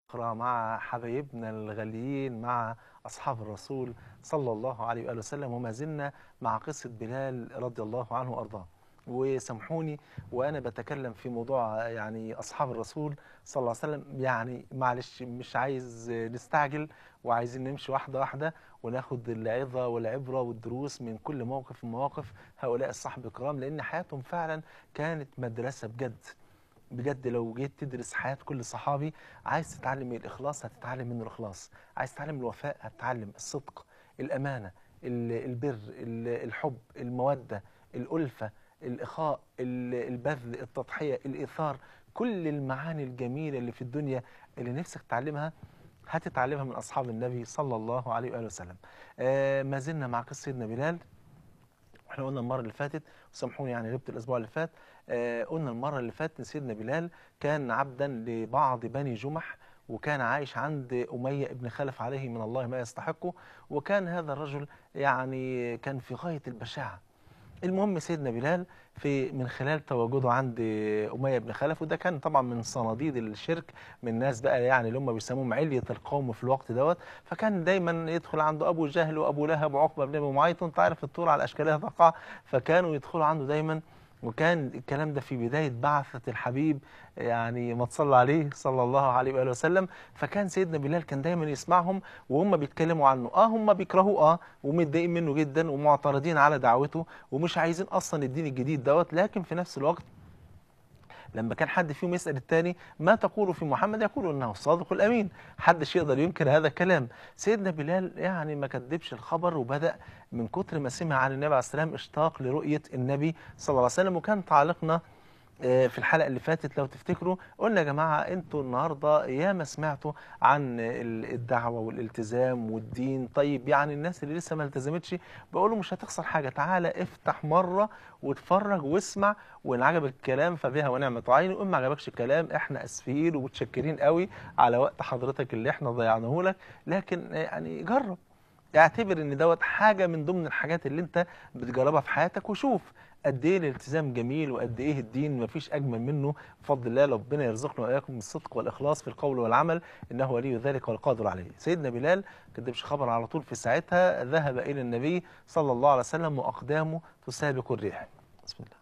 أخرى مع حبايبنا الغاليين مع أصحاب الرسول صلى الله عليه وآله وسلم وما زلنا مع قصة بلال رضي الله عنه وأرضاه وسامحوني وأنا بتكلم في موضوع يعني أصحاب الرسول صلى الله عليه وسلم يعني معلش مش عايز نستعجل وعايزين نمشي واحدة واحدة وناخد العظة والعبرة والدروس من كل موقف من مواقف هؤلاء الصحب الكرام لأن حياتهم فعلا كانت مدرسة بجد بجد لو جيت تدرس حياة كل صحابي عايز تتعلم الإخلاص هتتعلم منه الإخلاص عايز تتعلم الوفاء هتتعلم الصدق الأمانة ال- البر ال- الحب المودة الألفة الإخاء ال- البذل التضحية الإيثار كل المعاني الجميلة اللي في الدنيا اللي نفسك تتعلمها هتتعلمها من أصحاب النبي صلى الله عليه وآله وسلم آه ما زلنا مع قصة سيدنا بلال احنا قلنا المرة اللي فاتت وسامحوني يعني غبت الأسبوع اللي فات آه قلنا المرة اللي فاتت إن سيدنا بلال كان عبدا لبعض بني جمح وكان عايش عند أمية ابن خلف عليه من الله ما يستحقه وكان هذا الرجل يعني كان في غاية البشاعة المهم سيدنا بلال في من خلال تواجده عند أمية بن خلف وده كان طبعا من صناديد الشرك من الناس بقى يعني اللي هم بيسموهم علية القوم في الوقت دوت فكان دايما يدخل عنده أبو جهل وأبو لهب وعقبة بن أبي معيط وأنت عارف الطور على أشكالها تقع فكانوا يدخلوا عنده دايما وكان الكلام ده في بداية بعثة الحبيب يعني ما تصلى عليه صلى الله عليه وآله وسلم فكان سيدنا بلال كان دايما يسمعهم وهم بيتكلموا عنه اه هم بيكرهوه اه ومتضايقين منه جدا ومعترضين على دعوته ومش عايزين اصلا الدين الجديد دوت لكن في نفس الوقت لما كان حد فيهم يسأل التاني ما تقول في محمد يقول انه الصادق الامين حدش يقدر ينكر هذا الكلام سيدنا بلال يعني ما كذبش الخبر وبدأ من كتر ما سمع عن النبي عليه السلام اشتاق لرؤية النبي صلى الله عليه وسلم وكان تعليقنا آه، في الحلقة اللي فاتت لو تفتكروا قلنا يا جماعة انتوا النهاردة ياما سمعتوا عن ال- الدعوة والالتزام والدين طيب يعني الناس اللي لسه ما التزمتش بقولوا مش هتخسر حاجة تعالى افتح مرة واتفرج واسمع وان عجبك الكلام فبها ونعمة عين وان ما عجبكش الكلام احنا اسفين ومتشكرين قوي على وقت حضرتك اللي احنا ضيعناه لك لكن يعني جرب اعتبر ان دوت حاجة من ضمن الحاجات اللي انت بتجربها في حياتك وشوف قد ايه الالتزام جميل وقد ايه الدين مفيش اجمل منه بفضل الله ربنا يرزقنا واياكم الصدق والاخلاص في القول والعمل انه ولي ذلك والقادر عليه سيدنا بلال كدبش خبر على طول في ساعتها ذهب الى النبي صلى الله عليه وسلم واقدامه تسابق الريح بسم الله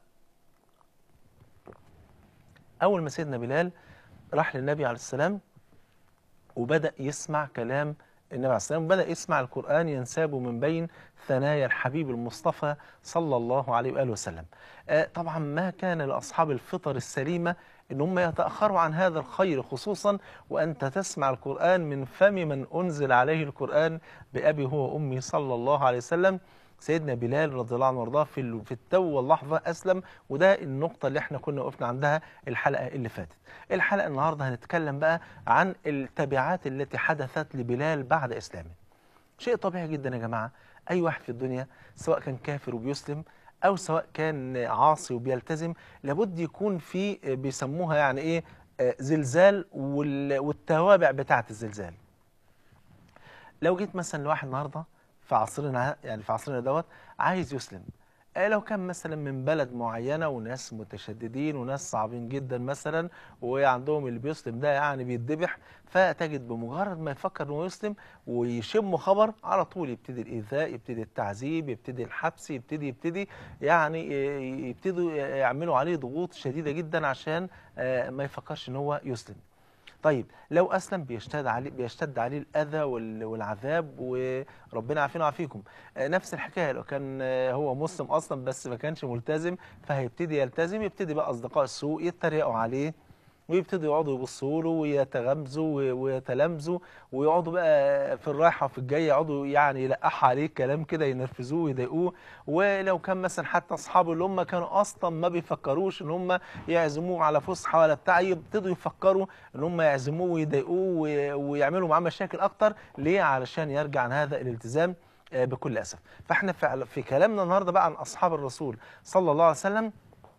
اول ما سيدنا بلال راح للنبي عليه السلام وبدأ يسمع كلام النبي عليه السلام وبدأ يسمع القرآن ينساب من بين ثنايا الحبيب المصطفى صلى الله عليه وآله وسلم آه، طبعا ما كان لأصحاب الفطر السليمة ان هم يتأخروا عن هذا الخير خصوصا وأنت تسمع القرآن من فم من أنزل عليه القرآن بأبي هو وأمي صلى الله عليه وسلم سيدنا بلال رضي الله عنه وارضاه في ال- في التو واللحظة أسلم وده النقطة اللي احنا كنا وقفنا عندها الحلقة اللي فاتت الحلقة النهاردة هنتكلم بقى عن التبعات التي حدثت لبلال بعد إسلامه شيء طبيعي جدا يا جماعة أي واحد في الدنيا سواء كان كافر وبيسلم أو سواء كان عاصي وبيلتزم لابد يكون في بيسموها يعني إيه آه، زلزال وال- والتوابع بتاعة الزلزال لو جيت مثلا لواحد النهارده في عصرنا يعني في عصرنا دوت عايز يسلم آه، لو كان مثلا من بلد معينة وناس متشددين وناس صعبين جدا مثلا وعندهم اللي بيسلم ده يعني بيتذبح فتجد بمجرد ما يفكر انه يسلم ويشم خبر على طول يبتدي الايذاء يبتدي التعذيب يبتدي الحبس يبتدي يبتدي يعني ي- يبتدوا يعملوا عليه ضغوط شديدة جدا عشان آه، ما يفكرش ان هو يسلم طيب لو اسلم بيشتد عليه بيشتد عليه الاذى وال- والعذاب وربنا يعافينا ويعافيكم آه، نفس الحكايه لو كان آه، هو مسلم اصلا بس ما كانش ملتزم فهيبتدي يلتزم يبتدي بقى اصدقاء السوء يتريقوا عليه ويبتدوا يقعدوا يبصوا له ويتغمزوا و- ويتلامذوا ويقعدوا بقى في الرايحه وفي الجايه يقعدوا يعني يلقحوا عليه كلام كده ينرفزوه ويضايقوه ولو كان مثلا حتى اصحابه اللي هم كانوا اصلا ما بيفكروش ان هم يعزموه على فسحه ولا بتاع يبتدوا يفكروا ان هم يعزموه ويضايقوه وي- ويعملوا معاه مشاكل اكتر ليه علشان يرجع عن هذا الالتزام آه، بكل اسف فاحنا في في كلامنا النهارده بقى عن اصحاب الرسول صلى الله عليه وسلم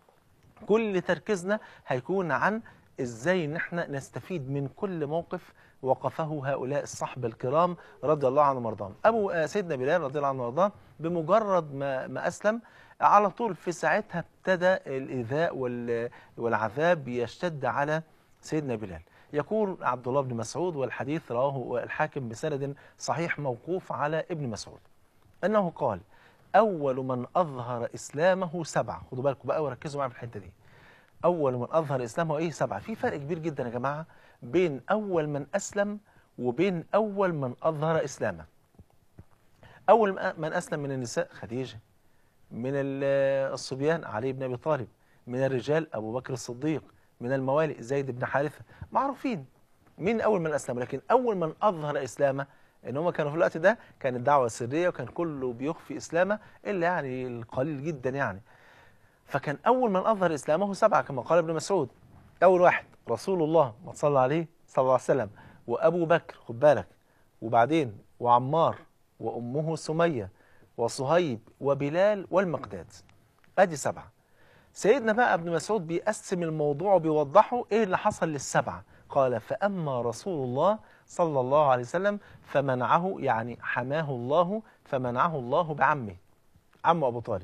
كل تركيزنا هيكون عن ازاي ان احنا نستفيد من كل موقف وقفه هؤلاء الصحب الكرام رضي الله عنهم وارضاهم ابو آه، سيدنا بلال رضي الله عنه وارضاه بمجرد ما ما اسلم على طول في ساعتها ابتدى الايذاء وال- والعذاب يشتد على سيدنا بلال يقول عبد الله بن مسعود والحديث رواه الحاكم بسند صحيح موقوف على ابن مسعود أنه قال أول من أظهر إسلامه سبعة خدوا بالكم بقى وركزوا معايا في الحتة دي أول من أظهر إسلامه إيه سبعة في فرق كبير جدا يا جماعة بين أول من أسلم وبين أول من أظهر إسلامه أول من أسلم من النساء خديجة من الصبيان علي بن أبي طالب من الرجال أبو بكر الصديق من الموالي زيد بن حارثة معروفين مين أول من أسلم لكن أول من أظهر إسلامه ان هم كانوا في الوقت ده كانت دعوه سريه وكان كله بيخفي اسلامه الا يعني القليل جدا يعني فكان اول من اظهر اسلامه سبعه كما قال ابن مسعود اول واحد رسول الله ما صلى عليه صلى الله عليه وسلم وابو بكر خد بالك وبعدين وعمار وامه سميه وصهيب وبلال والمقداد ادي سبعه سيدنا بقى ابن مسعود بيقسم الموضوع وبيوضحه ايه اللي حصل للسبعه قال فاما رسول الله صلى الله عليه وسلم فمنعه يعني حماه الله فمنعه الله بعمه عمه أبو طالب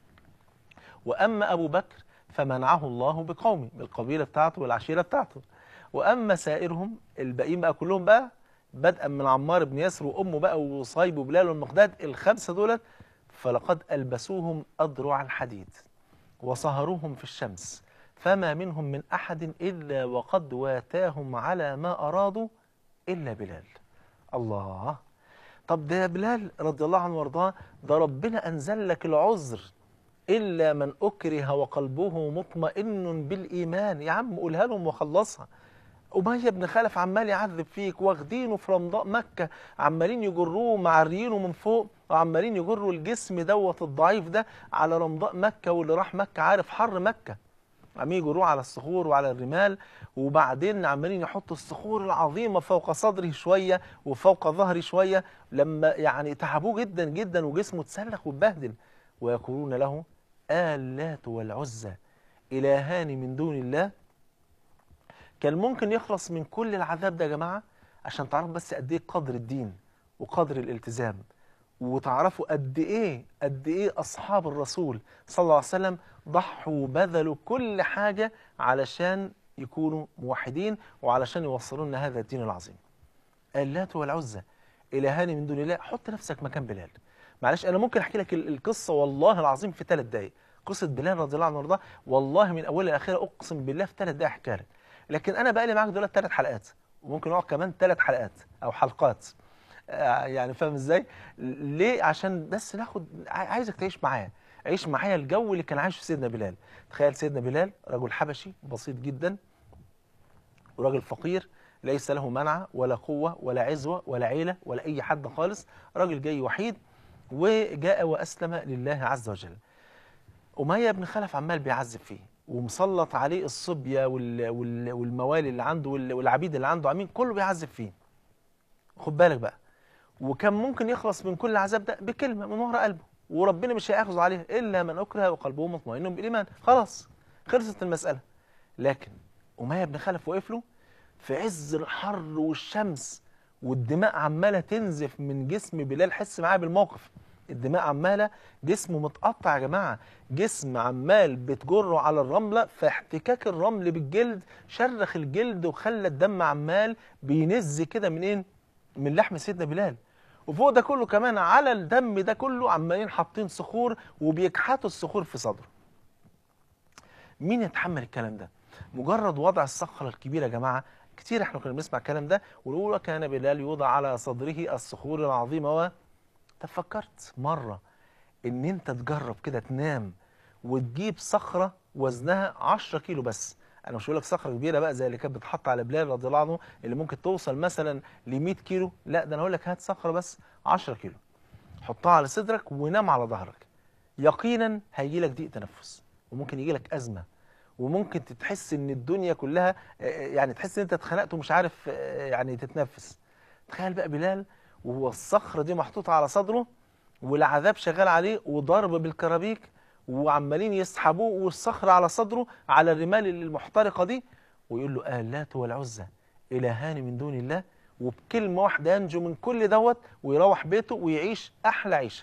وأما أبو بكر فمنعه الله بقومه بالقبيلة بتاعته والعشيرة بتاعته وأما سائرهم الباقيين بقى كلهم بقى بدءا من عمار بن ياسر وأمه بقى وصيب وبلال والمقداد الخمسة دولت فلقد ألبسوهم أضرع الحديد وصهروهم في الشمس فما منهم من أحد إلا وقد واتاهم على ما أرادوا إلا بلال الله طب ده بلال رضي الله عنه وارضاه ده ربنا أنزل لك العذر إلا من أكره وقلبه مطمئن بالإيمان يا عم قولها لهم وخلصها أمية بن خلف عمال يعذب فيك واخدينه في رمضاء مكة عمالين يجروه معريينه من فوق وعمالين يجروا الجسم دوت الضعيف ده على رمضاء مكة واللي راح مكة عارف حر مكة عمالين يجروه على الصخور وعلى الرمال وبعدين عمالين يحطوا الصخور العظيمة فوق صدره شوية وفوق ظهره شوية لما يعني تعبوه جدا جدا وجسمه اتسلخ واتبهدل ويقولون له آلات والعزى إلهان من دون الله كان ممكن يخلص من كل العذاب ده يا جماعة عشان تعرفوا بس قد ايه قدر الدين وقدر الالتزام وتعرفوا قد ايه قد ايه اصحاب الرسول صلى الله عليه وسلم ضحوا وبذلوا كل حاجة علشان يكونوا موحدين وعلشان يوصلوا لنا هذا الدين العظيم اللات والعزى إلهان من دون الله حط نفسك مكان بلال معلش أنا ممكن أحكي لك القصة والله العظيم في ثلاث دقايق قصة بلال رضي الله عنه وارضاه والله من أولها لآخرها أقسم بالله في ثلاث دقايق أحكي لك لكن أنا بقى لي معاك دلوقتي ثلاث حلقات وممكن نقعد كمان ثلاث حلقات أو حلقات يعني فاهم ازاي ليه عشان بس ناخد عايزك تعيش معايا عيش معايا الجو اللي كان عايشه سيدنا بلال تخيل سيدنا بلال رجل حبشي بسيط جدا وراجل فقير ليس له منع ولا قوة ولا عزوة ولا عيلة ولا أي حد خالص راجل جاي وحيد وجاء وأسلم لله عز وجل أمية بن خلف عمال بيعذب فيه ومسلط عليه الصبية والموالي اللي عنده والعبيد اللي عنده عمين كله بيعذب فيه خد بالك بقى وكان ممكن يخلص من كل العذاب ده بكلمة من وراء قلبه وربنا مش هيأخذ عليه إلا من أكره وقلبه مطمئن بالإيمان خلاص خلصت المسألة لكن أمية بن خلف وقف له في عز الحر والشمس والدماء عمالة تنزف من جسم بلال حس معاه بالموقف الدماء عمالة جسمه متقطع يا جماعة جسم عمال بتجره على الرملة فاحتكاك الرمل بالجلد شرخ الجلد وخلى الدم عمال بينز كده من ايه من لحم سيدنا بلال وفوق ده كله كمان على الدم ده كله عمالين حاطين صخور وبيكحتوا الصخور في صدره مين يتحمل الكلام ده مجرد وضع الصخرة الكبيرة يا جماعة كتير احنا كنا بنسمع الكلام ده ونقول كان بلال يوضع على صدره الصخور العظيمة و تفكرت مرة ان انت تجرب كده تنام وتجيب صخرة وزنها 10 كيلو بس انا مش بقول لك صخره كبيره بقى زي اللي كانت بتحط على بلال رضي الله عنه اللي ممكن توصل مثلا ل 100 كيلو لا ده انا هقول لك هات صخره بس 10 كيلو حطها على صدرك ونام على ظهرك يقينا هيجي لك ضيق تنفس وممكن يجي لك ازمه وممكن تحس ان الدنيا كلها يعني تحس ان انت اتخنقت ومش عارف يعني تتنفس تخيل بقى بلال وهو الصخره دي محطوطه على صدره والعذاب شغال عليه وضرب بالكرابيك وعمالين يسحبوه والصخرة على صدره على الرمال المحترقة دي ويقول له آلات والعزى إلهان من دون الله وبكلمة واحدة ينجو من كل دوت ويروح بيته ويعيش أحلى عيشة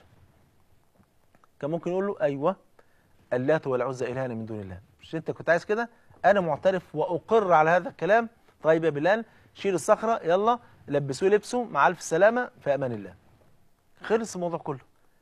كان ممكن يقول له أيوة اللات والعزى إلهان من دون الله مش أنت كنت عايز كده أنا معترف وأقر على هذا الكلام طيب يا بلال شيل الصخره يلا لبسوه لبسه مع الف سلامه في امان الله خلص الموضوع كله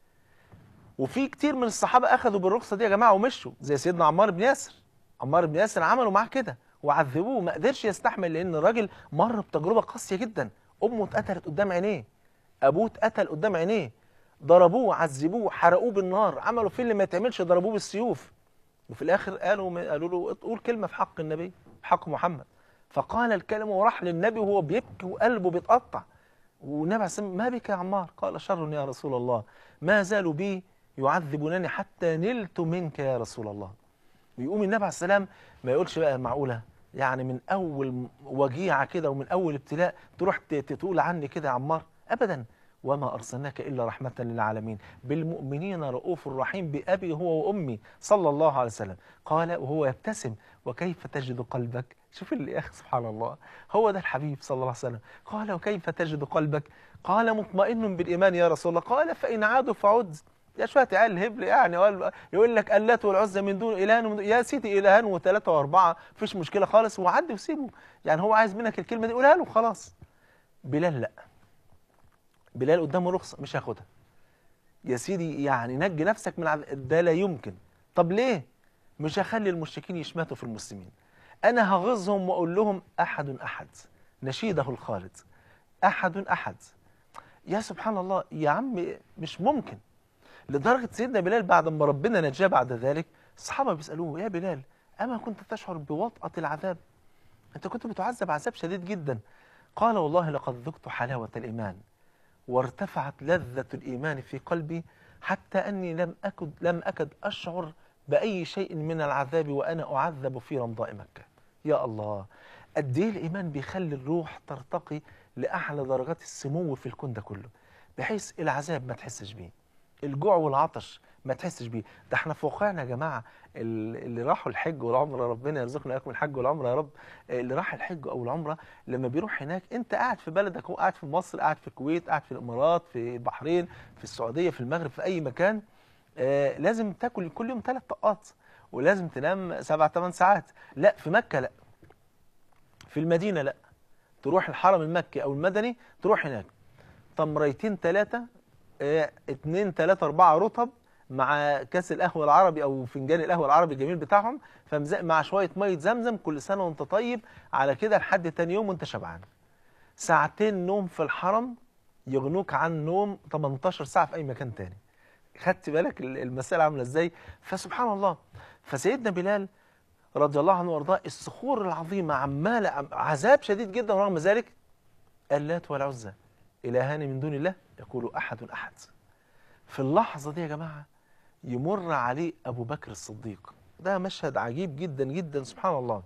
وفي كتير من الصحابه اخذوا بالرخصه دي يا جماعه ومشوا زي سيدنا عمار بن ياسر عمار بن ياسر عملوا معاه كده وعذبوه ما قدرش يستحمل لان الراجل مر بتجربه قاسيه جدا امه اتقتلت قدام عينيه ابوه اتقتل قدام عينيه ضربوه عذبوه حرقوه بالنار عملوا فيه اللي ما يتعملش ضربوه بالسيوف وفي الاخر قالوا قالوا له قول كلمه في حق النبي في حق محمد فقال الكلمه وراح للنبي وهو بيبكي وقلبه بيتقطع والنبي عليه الصلاه والسلام ما بك يا عمار قال شر يا رسول الله ما زالوا بي يعذبونني حتى نلت منك يا رسول الله ويقوم النبي عليه السلام ما يقولش بقى معقوله يعني من اول وجيعه كده ومن اول ابتلاء تروح ت- تقول عني كده يا عمار ابدا وما ارسلناك الا رحمه للعالمين بالمؤمنين رؤوف رحيم بابي هو وامي صلى الله عليه وسلم قال وهو يبتسم وكيف تجد قلبك شوف اللي يا اخي سبحان الله هو ده الحبيب صلى الله عليه وسلم قال وكيف تجد قلبك قال مطمئن بالايمان يا رسول الله قال فان عادوا فعد يا شويه عيال هبل يعني يقول- يقول لك اللات والعزى من دون الهان ومن دون يا سيدي الهان وثلاثه واربعه مفيش مشكله خالص وعدي وسيبه يعني هو عايز منك الكلمه دي قولها له خلاص بلال لا بلال قدامه رخصه مش هياخدها يا سيدي يعني نجي نفسك من العذاب ده لا يمكن طب ليه مش هخلي المشركين يشمتوا في المسلمين انا هغزهم واقول لهم احد احد نشيده الخالد احد احد يا سبحان الله يا عم مش ممكن لدرجة سيدنا بلال بعد ما ربنا نجاه بعد ذلك الصحابة بيسألوه يا بلال أما كنت تشعر بوطأة العذاب أنت كنت بتعذب عذاب شديد جدا قال والله لقد ذقت حلاوة الإيمان وارتفعت لذة الإيمان في قلبي حتى أني لم أكد لم أكد أشعر بأي شيء من العذاب وأنا أعذب في رمضاء مكة يا الله قد إيه الإيمان بيخلي الروح ترتقي لأعلى درجات السمو في الكون ده كله بحيث العذاب ما تحسش بيه الجوع والعطش ما تحسش بيه ده احنا في واقعنا يا جماعه ال- اللي راحوا الحج والعمره ربنا يرزقنا اياكم الحج والعمره يا رب اللي راح الحج او العمره لما بيروح هناك انت قاعد في بلدك هو قاعد في مصر قاعد في الكويت قاعد في الامارات في البحرين في السعوديه في المغرب في اي مكان آه لازم تاكل كل يوم ثلاث طقات ولازم تنام سبع ثمان ساعات لا في مكه لا في المدينه لا تروح الحرم المكي او المدني تروح هناك تمريتين ثلاثه آه، اتنين تلاتة أربعة رطب مع كاس القهوة العربي أو فنجان القهوة العربي الجميل بتاعهم فمز- مع شوية مية زمزم كل سنة وأنت طيب على كده لحد تاني يوم وأنت شبعان ساعتين نوم في الحرم يغنوك عن نوم 18 ساعة في أي مكان تاني خدت بالك ال- المسألة عاملة إزاي فسبحان الله فسيدنا بلال رضي الله عنه وارضاه الصخور العظيمة عمالة عم- عذاب شديد جدا ورغم ذلك اللات والعزى إلهان من دون الله يقول أحد أحد في اللحظة دي يا جماعة يمر عليه أبو بكر الصديق ده مشهد عجيب جدا جدا سبحان الله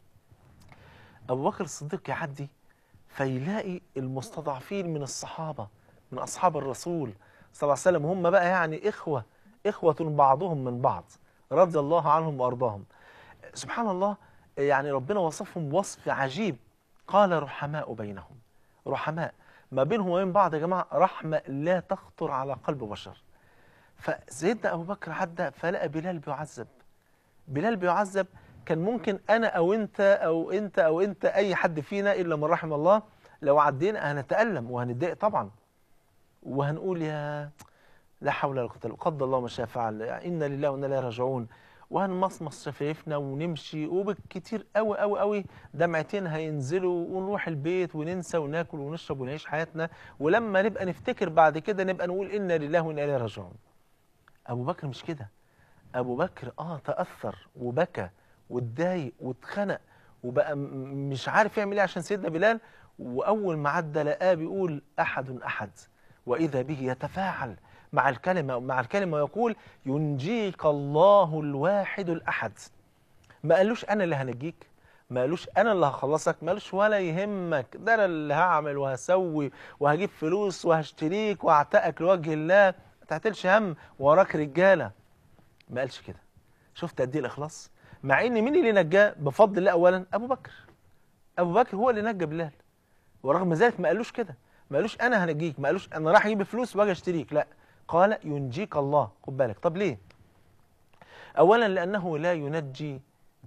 أبو بكر الصديق يعدي فيلاقي المستضعفين من الصحابة من أصحاب الرسول صلى الله عليه وسلم هم بقى يعني إخوة إخوة بعضهم من بعض رضي الله عنهم وأرضاهم سبحان الله يعني ربنا وصفهم وصف عجيب قال رحماء بينهم رحماء ما بينهم وبين بعض يا جماعة رحمة لا تخطر على قلب بشر فسيدنا أبو بكر عدى فلقى بلال بيعذب بلال بيعذب كان ممكن أنا أو أنت أو أنت أو أنت أي حد فينا إلا من رحم الله لو عدينا هنتألم وهنتضايق طبعا وهنقول يا لا حول ولا قوة إلا بالله قدر الله ما شاء فعل إنا لله وإنا إليه راجعون وهنمصمص شفايفنا ونمشي وبالكتير قوي قوي قوي دمعتين هينزلوا ونروح البيت وننسى وناكل ونشرب ونعيش حياتنا ولما نبقى نفتكر بعد كده نبقى نقول إنا لله وإنا إليه راجعون أبو بكر مش كده أبو بكر آه تأثر وبكى واتضايق واتخنق وبقى م- مش عارف يعمل ايه عشان سيدنا بلال واول ما عدى لقاه بيقول احد احد واذا به يتفاعل مع الكلمه مع الكلمه ويقول ينجيك الله الواحد الاحد ما قالوش انا اللي هنجيك ما قالوش انا اللي هخلصك ما قالوش ولا يهمك ده انا اللي هعمل وهسوي وهجيب فلوس وهشتريك واعتقك لوجه الله ما تعتلش هم وراك رجاله ما قالش كده شفت قد ايه الاخلاص مع ان مين اللي نجاه بفضل الله اولا ابو بكر ابو بكر هو اللي نجى بلال ورغم ذلك ما قالوش كده ما قالوش انا هنجيك ما قالوش انا راح اجيب فلوس واجي اشتريك لا قال ينجيك الله خد بالك طب ليه اولا لانه لا ينجي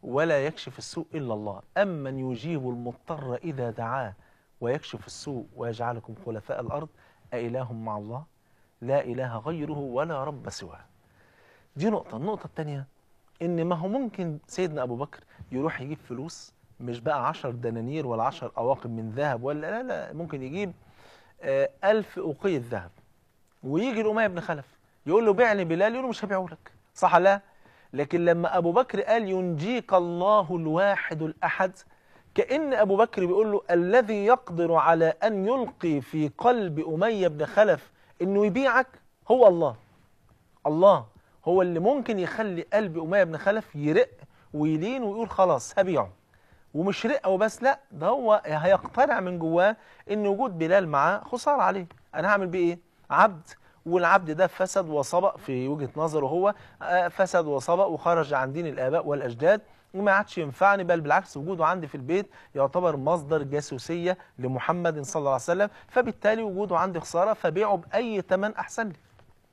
ولا يكشف السوء إلا الله أمن يجيب المضطر إذا دعاه ويكشف السوء ويجعلكم خلفاء الأرض أإله مع الله لا إله غيره ولا رب سواه دي نقطة النقطة الثانية إن ما هو ممكن سيدنا أبو بكر يروح يجيب فلوس مش بقى عشر دنانير ولا عشر أواقم من ذهب ولا لا لا ممكن يجيب آه ألف أوقية ذهب ويجي لأمية بن خلف يقول له بيعني بلال يقول له مش هبيعه لك صح لا لكن لما أبو بكر قال ينجيك الله الواحد الأحد كأن أبو بكر بيقول له الذي يقدر على أن يلقي في قلب أمية بن خلف إنه يبيعك هو الله الله هو اللي ممكن يخلي قلب أمية بن خلف يرق ويلين ويقول خلاص هبيعه ومش رقه وبس لا ده هو هيقتنع من جواه ان وجود بلال معاه خساره عليه انا هعمل بيه ايه عبد والعبد ده فسد وصبأ في وجهة نظره هو فسد وصبأ وخرج عن دين الآباء والأجداد وما عادش ينفعني بل بالعكس وجوده عندي في البيت يعتبر مصدر جاسوسية لمحمد صلى الله عليه وسلم فبالتالي وجوده عندي خسارة فبيعه بأي ثمن أحسن لي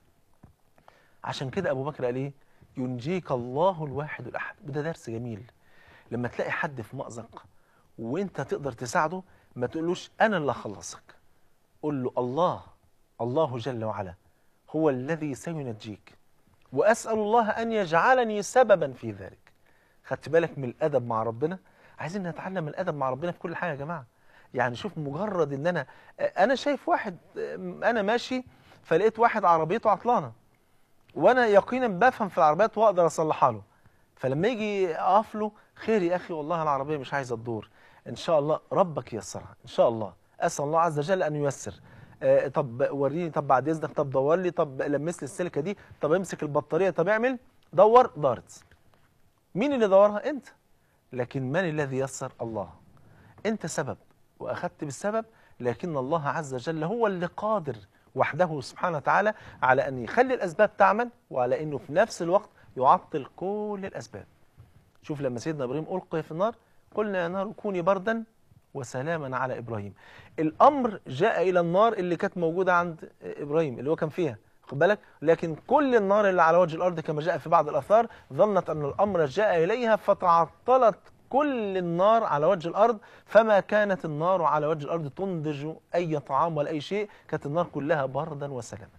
عشان كده أبو بكر قال إيه ينجيك الله الواحد الأحد وده درس جميل لما تلاقي حد في مأزق وانت تقدر تساعده ما تقولوش أنا اللي أخلصك قول له الله الله جل وعلا هو الذي سينجيك وأسأل الله أن يجعلني سببا في ذلك خدت بالك من الأدب مع ربنا عايزين نتعلم الأدب مع ربنا في كل حاجة يا جماعة يعني شوف مجرد ان انا انا شايف واحد انا ماشي فلقيت واحد عربيته عطلانه وانا يقينا بفهم في العربيات واقدر اصلحها له فلما يجي اقف له خير يا اخي والله العربيه مش عايزه تدور ان شاء الله ربك ييسرها ان شاء الله اسال الله عز وجل ان ييسر آه طب وريني طب بعد اذنك طب دور لي طب لمس لي السلكه دي طب امسك البطاريه طب اعمل دور دارت مين اللي دورها انت لكن من الذي يسر الله انت سبب واخذت بالسبب لكن الله عز وجل هو اللي قادر وحده سبحانه وتعالى على ان يخلي الاسباب تعمل وعلى انه في نفس الوقت يعطل كل الاسباب شوف لما سيدنا ابراهيم القي في النار قلنا يا نار كوني بردا وسلاما على ابراهيم الامر جاء الى النار اللي كانت موجوده عند ابراهيم اللي هو كان فيها خد بالك لكن كل النار اللي على وجه الارض كما جاء في بعض الاثار ظنت ان الامر جاء اليها فتعطلت كل النار على وجه الارض فما كانت النار على وجه الارض تنضج اي طعام ولا اي شيء كانت النار كلها بردا وسلاما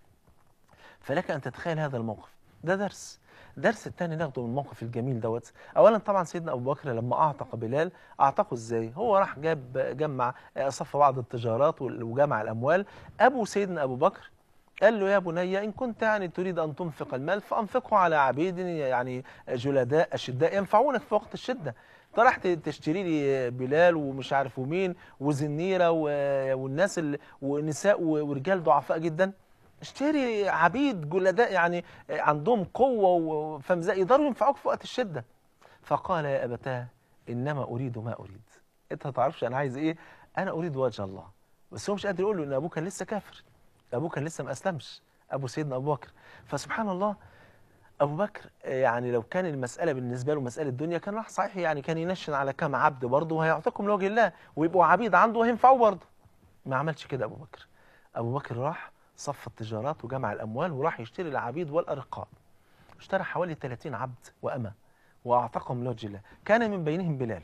فلك ان تتخيل هذا الموقف ده درس درس الثاني ناخده من الموقف الجميل دوت اولا طبعا سيدنا ابو بكر لما اعتق بلال اعتقه ازاي هو راح جاب جمع صف بعض التجارات وجمع الاموال ابو سيدنا ابو بكر قال له يا بني إن كنت يعني تريد أن تنفق المال فأنفقه على عبيد يعني جلداء أشداء ينفعونك في وقت الشدة طرح تشتري لي بلال ومش عارف ومين وزنيرة والناس ونساء ورجال ضعفاء جدا اشتري عبيد جلداء يعني عندهم قوة وفمزاء يقدروا ينفعوك في وقت الشدة فقال يا أبتاه إنما أريد ما أريد أنت ما تعرفش أنا عايز إيه أنا أريد وجه الله بس هو مش قادر يقول له إن أبوه كان لسه كافر أبوه كان لسه ما أسلمش أبو سيدنا أبو بكر فسبحان الله أبو بكر يعني لو كان المسألة بالنسبة له مسألة الدنيا كان راح صحيح يعني كان ينشن على كام عبد برضه وهيعطيكم لوجه الله ويبقوا عبيد عنده وهينفعوا برضه ما عملش كده أبو بكر أبو بكر راح صف التجارات وجمع الأموال وراح يشتري العبيد والأرقاء اشترى حوالي 30 عبد وأمة وأعتقهم لوجه الله كان من بينهم بلال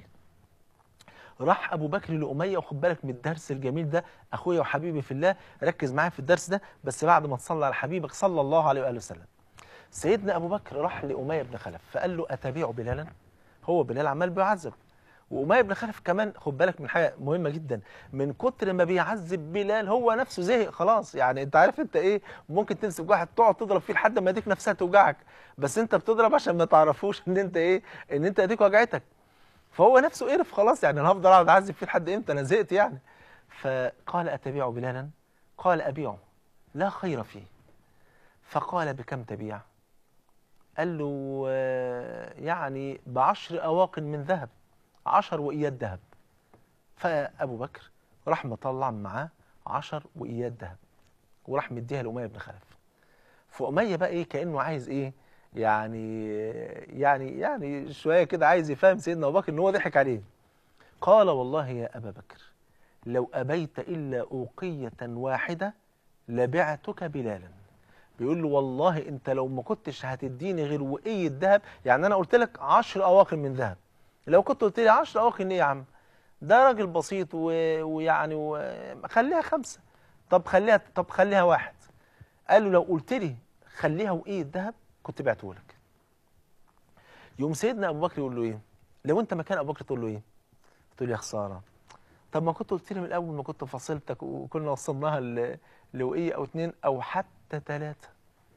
راح ابو بكر لاميه وخد بالك من الدرس الجميل ده اخويا وحبيبي في الله ركز معايا في الدرس ده بس بعد ما تصلى على حبيبك صلى الله عليه واله وسلم سيدنا ابو بكر راح لاميه بن خلف فقال له اتبيع بلالا هو بلال عمال بيعذب واميه بن خلف كمان خد بالك من حاجه مهمه جدا من كتر ما بيعذب بلال هو نفسه زهق خلاص يعني انت عارف انت ايه ممكن تمسك واحد تقعد تضرب فيه لحد ما ايديك نفسها توجعك بس انت بتضرب عشان ما تعرفوش ان انت ايه ان انت ايديك وجعتك فهو نفسه قرف خلاص يعني انا هفضل اقعد اعذب فيه لحد امتى انا زهقت يعني فقال اتبيع بلالا قال ابيعه لا خير فيه فقال بكم تبيع قال له يعني بعشر اواق من ذهب عشر وإيات ذهب فأبو بكر راح مطلع معاه عشر وإيات ذهب وراح مديها لأمية بن خلف فأمية بقى إيه كأنه عايز إيه يعني يعني يعني شوية كده عايز يفهم سيدنا أبو بكر إن هو ضحك عليه قال والله يا أبا بكر لو أبيت إلا أوقية واحدة لبعتك بلالا بيقول له والله انت لو ما كنتش هتديني غير وقية ذهب يعني انا قلت لك 10 اواقر من ذهب لو كنت قلت لي 10 اواقر ايه يا عم ده راجل بسيط و... ويعني و... خليها خمسة طب خليها طب خليها واحد قال له لو قلت لي خليها وقية ذهب كنت بعته لك يوم سيدنا ابو بكر يقول له ايه لو انت مكان ابو بكر تقول له ايه تقول يا خساره طب ما كنت قلت لي من الاول ما كنت فصلتك وكنا وصلناها ل... لوقيه او اتنين او حتى ثلاثه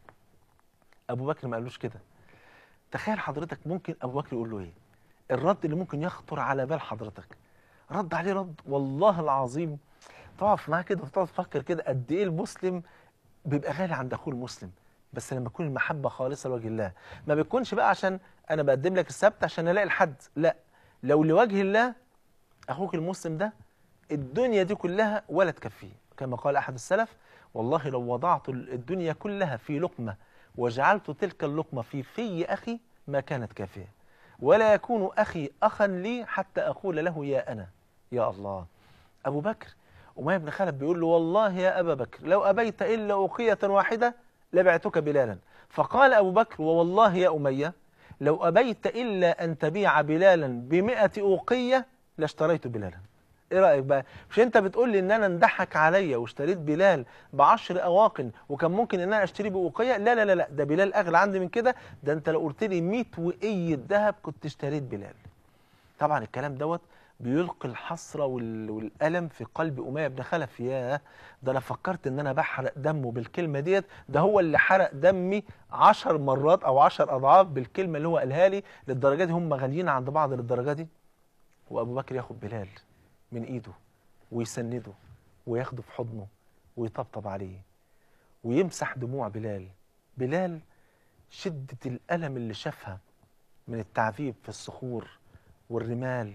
ابو بكر ما قالوش كده تخيل حضرتك ممكن ابو بكر يقول له ايه الرد اللي ممكن يخطر على بال حضرتك رد عليه رد والله العظيم تقف معاه كده وتقعد تفكر كده قد ايه المسلم بيبقى غالي عند اخوه المسلم بس لما تكون المحبه خالصه لوجه الله ما بتكونش بقى عشان انا بقدم لك السبت عشان الاقي الحد لا لو لوجه الله اخوك المسلم ده الدنيا دي كلها ولا تكفيه كما قال احد السلف والله لو وضعت الدنيا كلها في لقمه وجعلت تلك اللقمه في في اخي ما كانت كافيه ولا يكون اخي اخا لي حتى اقول له يا انا يا الله ابو بكر أمية بن خلف بيقول له والله يا أبا بكر لو أبيت إلا أوقية واحدة لبعتك بلالا فقال أبو بكر ووالله يا أمية لو أبيت إلا أن تبيع بلالا بمئة أوقية لاشتريت بلالا ايه رأيك بقى مش انت بتقول لي ان انا اندحك عليا واشتريت بلال بعشر اواقن وكان ممكن ان انا اشتري بوقية لا لا لا لا ده بلال اغلى عندي من كده ده انت لو قلت لي 100 وقية ذهب كنت اشتريت بلال طبعا الكلام دوت بيلقي الحسرة وال- والألم في قلب أمية بن خلف ياه ده أنا فكرت إن أنا بحرق دمه بالكلمة ديت ده هو اللي حرق دمي عشر مرات أو عشر أضعاف بالكلمة اللي هو قالها لي للدرجة دي هم غاليين عند بعض للدرجة دي وأبو بكر ياخد بلال من إيده ويسنده وياخده في حضنه ويطبطب عليه ويمسح دموع بلال بلال شدة الألم اللي شافها من التعذيب في الصخور والرمال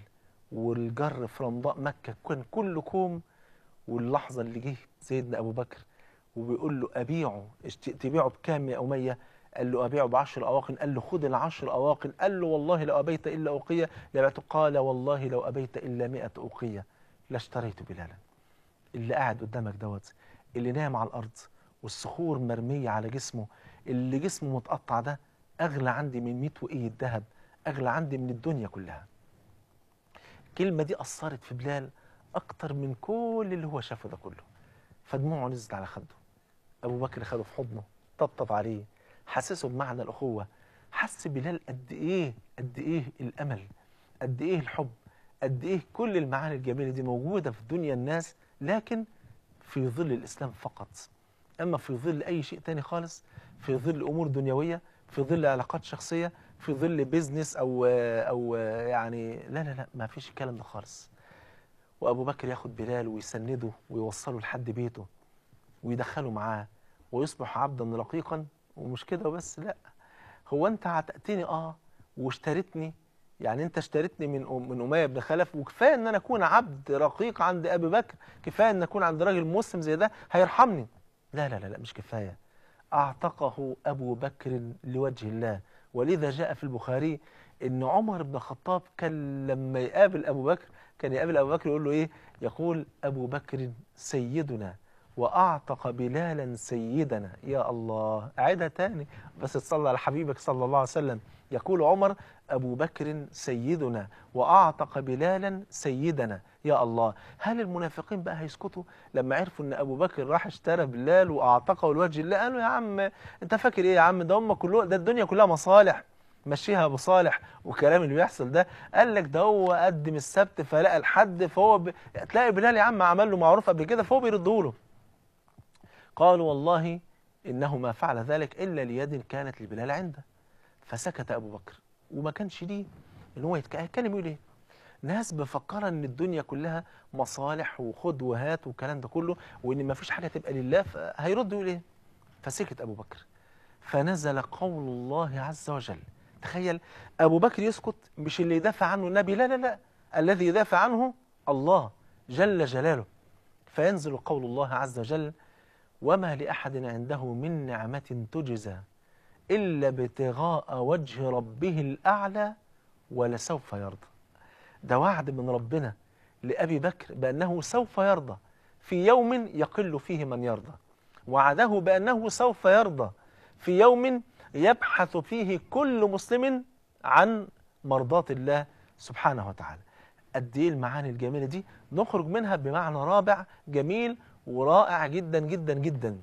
والجر في رمضاء مكة كان كله كوم واللحظة اللي جه سيدنا أبو بكر وبيقول له أبيعه اشت- تبيعه بكام يا أمية قال له أبيعه بعشر أواقن قال له خد العشر أواقن قال له والله لو أبيت إلا أوقية لبعته قال والله لو أبيت إلا مئة أوقية لاشتريت بلالا اللي قاعد قدامك دوت اللي نام على الأرض والصخور مرمية على جسمه اللي جسمه متقطع ده أغلى عندي من 100 وقية ذهب أغلى عندي من الدنيا كلها الكلمة دي أثرت في بلال أكتر من كل اللي هو شافه ده كله فدموعه نزلت على خده أبو بكر خده في حضنه طبطب عليه حسسه بمعنى الأخوة حس بلال قد إيه قد إيه الأمل قد إيه الحب قد إيه كل المعاني الجميلة دي موجودة في دنيا الناس لكن في ظل الإسلام فقط أما في ظل أي شيء تاني خالص في ظل أمور دنيوية في ظل علاقات شخصية في ظل بيزنس أو أو يعني لا لا لا ما فيش الكلام ده خالص وأبو بكر ياخد بلال ويسنده ويوصله لحد بيته ويدخله معاه ويصبح عبدا رقيقا ومش كده وبس لا هو أنت عتقتني آه واشتريتني يعني انت اشتريتني من أم من اميه بن خلف وكفايه ان انا اكون عبد رقيق عند ابي بكر كفايه ان اكون عند راجل مسلم زي ده هيرحمني لا لا لا, لا مش كفايه اعتقه ابو بكر لوجه الله ولذا جاء في البخاري ان عمر بن الخطاب كان لما يقابل ابو بكر كان يقابل ابو بكر يقول له ايه يقول ابو بكر سيدنا واعتق بلالا سيدنا يا الله اعيدها تاني بس تصلى على حبيبك صلى الله عليه وسلم يقول عمر أبو بكر سيدنا وأعتق بلالا سيدنا يا الله هل المنافقين بقى هيسكتوا لما عرفوا أن أبو بكر راح اشترى بلال وأعتقه لوجه الله قالوا يا عم أنت فاكر إيه يا عم ده هم كله ده الدنيا كلها مصالح مشيها ابو صالح والكلام اللي بيحصل ده قال لك ده هو قدم السبت فلقى الحد فهو ب... تلاقي بلال يا عم عمل له معروف قبل كده فهو بيرده له قالوا والله انه ما فعل ذلك الا ليد كانت لبلال عنده فسكت ابو بكر وما كانش ليه ان هو يتكلم يقول ايه ناس مفكره ان الدنيا كلها مصالح وخد وهات والكلام ده كله وان ما فيش حاجه تبقى لله فهيرد يقول ايه فسكت ابو بكر فنزل قول الله عز وجل تخيل ابو بكر يسكت مش اللي يدافع عنه النبي لا لا لا الذي يدافع عنه الله جل جلاله فينزل قول الله عز وجل وما لاحد عنده من نعمه تجزى إلا ابتغاء وجه ربه الأعلى ولسوف يرضى ده وعد من ربنا لأبي بكر بأنه سوف يرضى في يوم يقل فيه من يرضى وعده بأنه سوف يرضى في يوم يبحث فيه كل مسلم عن مرضاة الله سبحانه وتعالى قد ايه المعاني الجميلة دي نخرج منها بمعنى رابع جميل ورائع جدا جدا جدا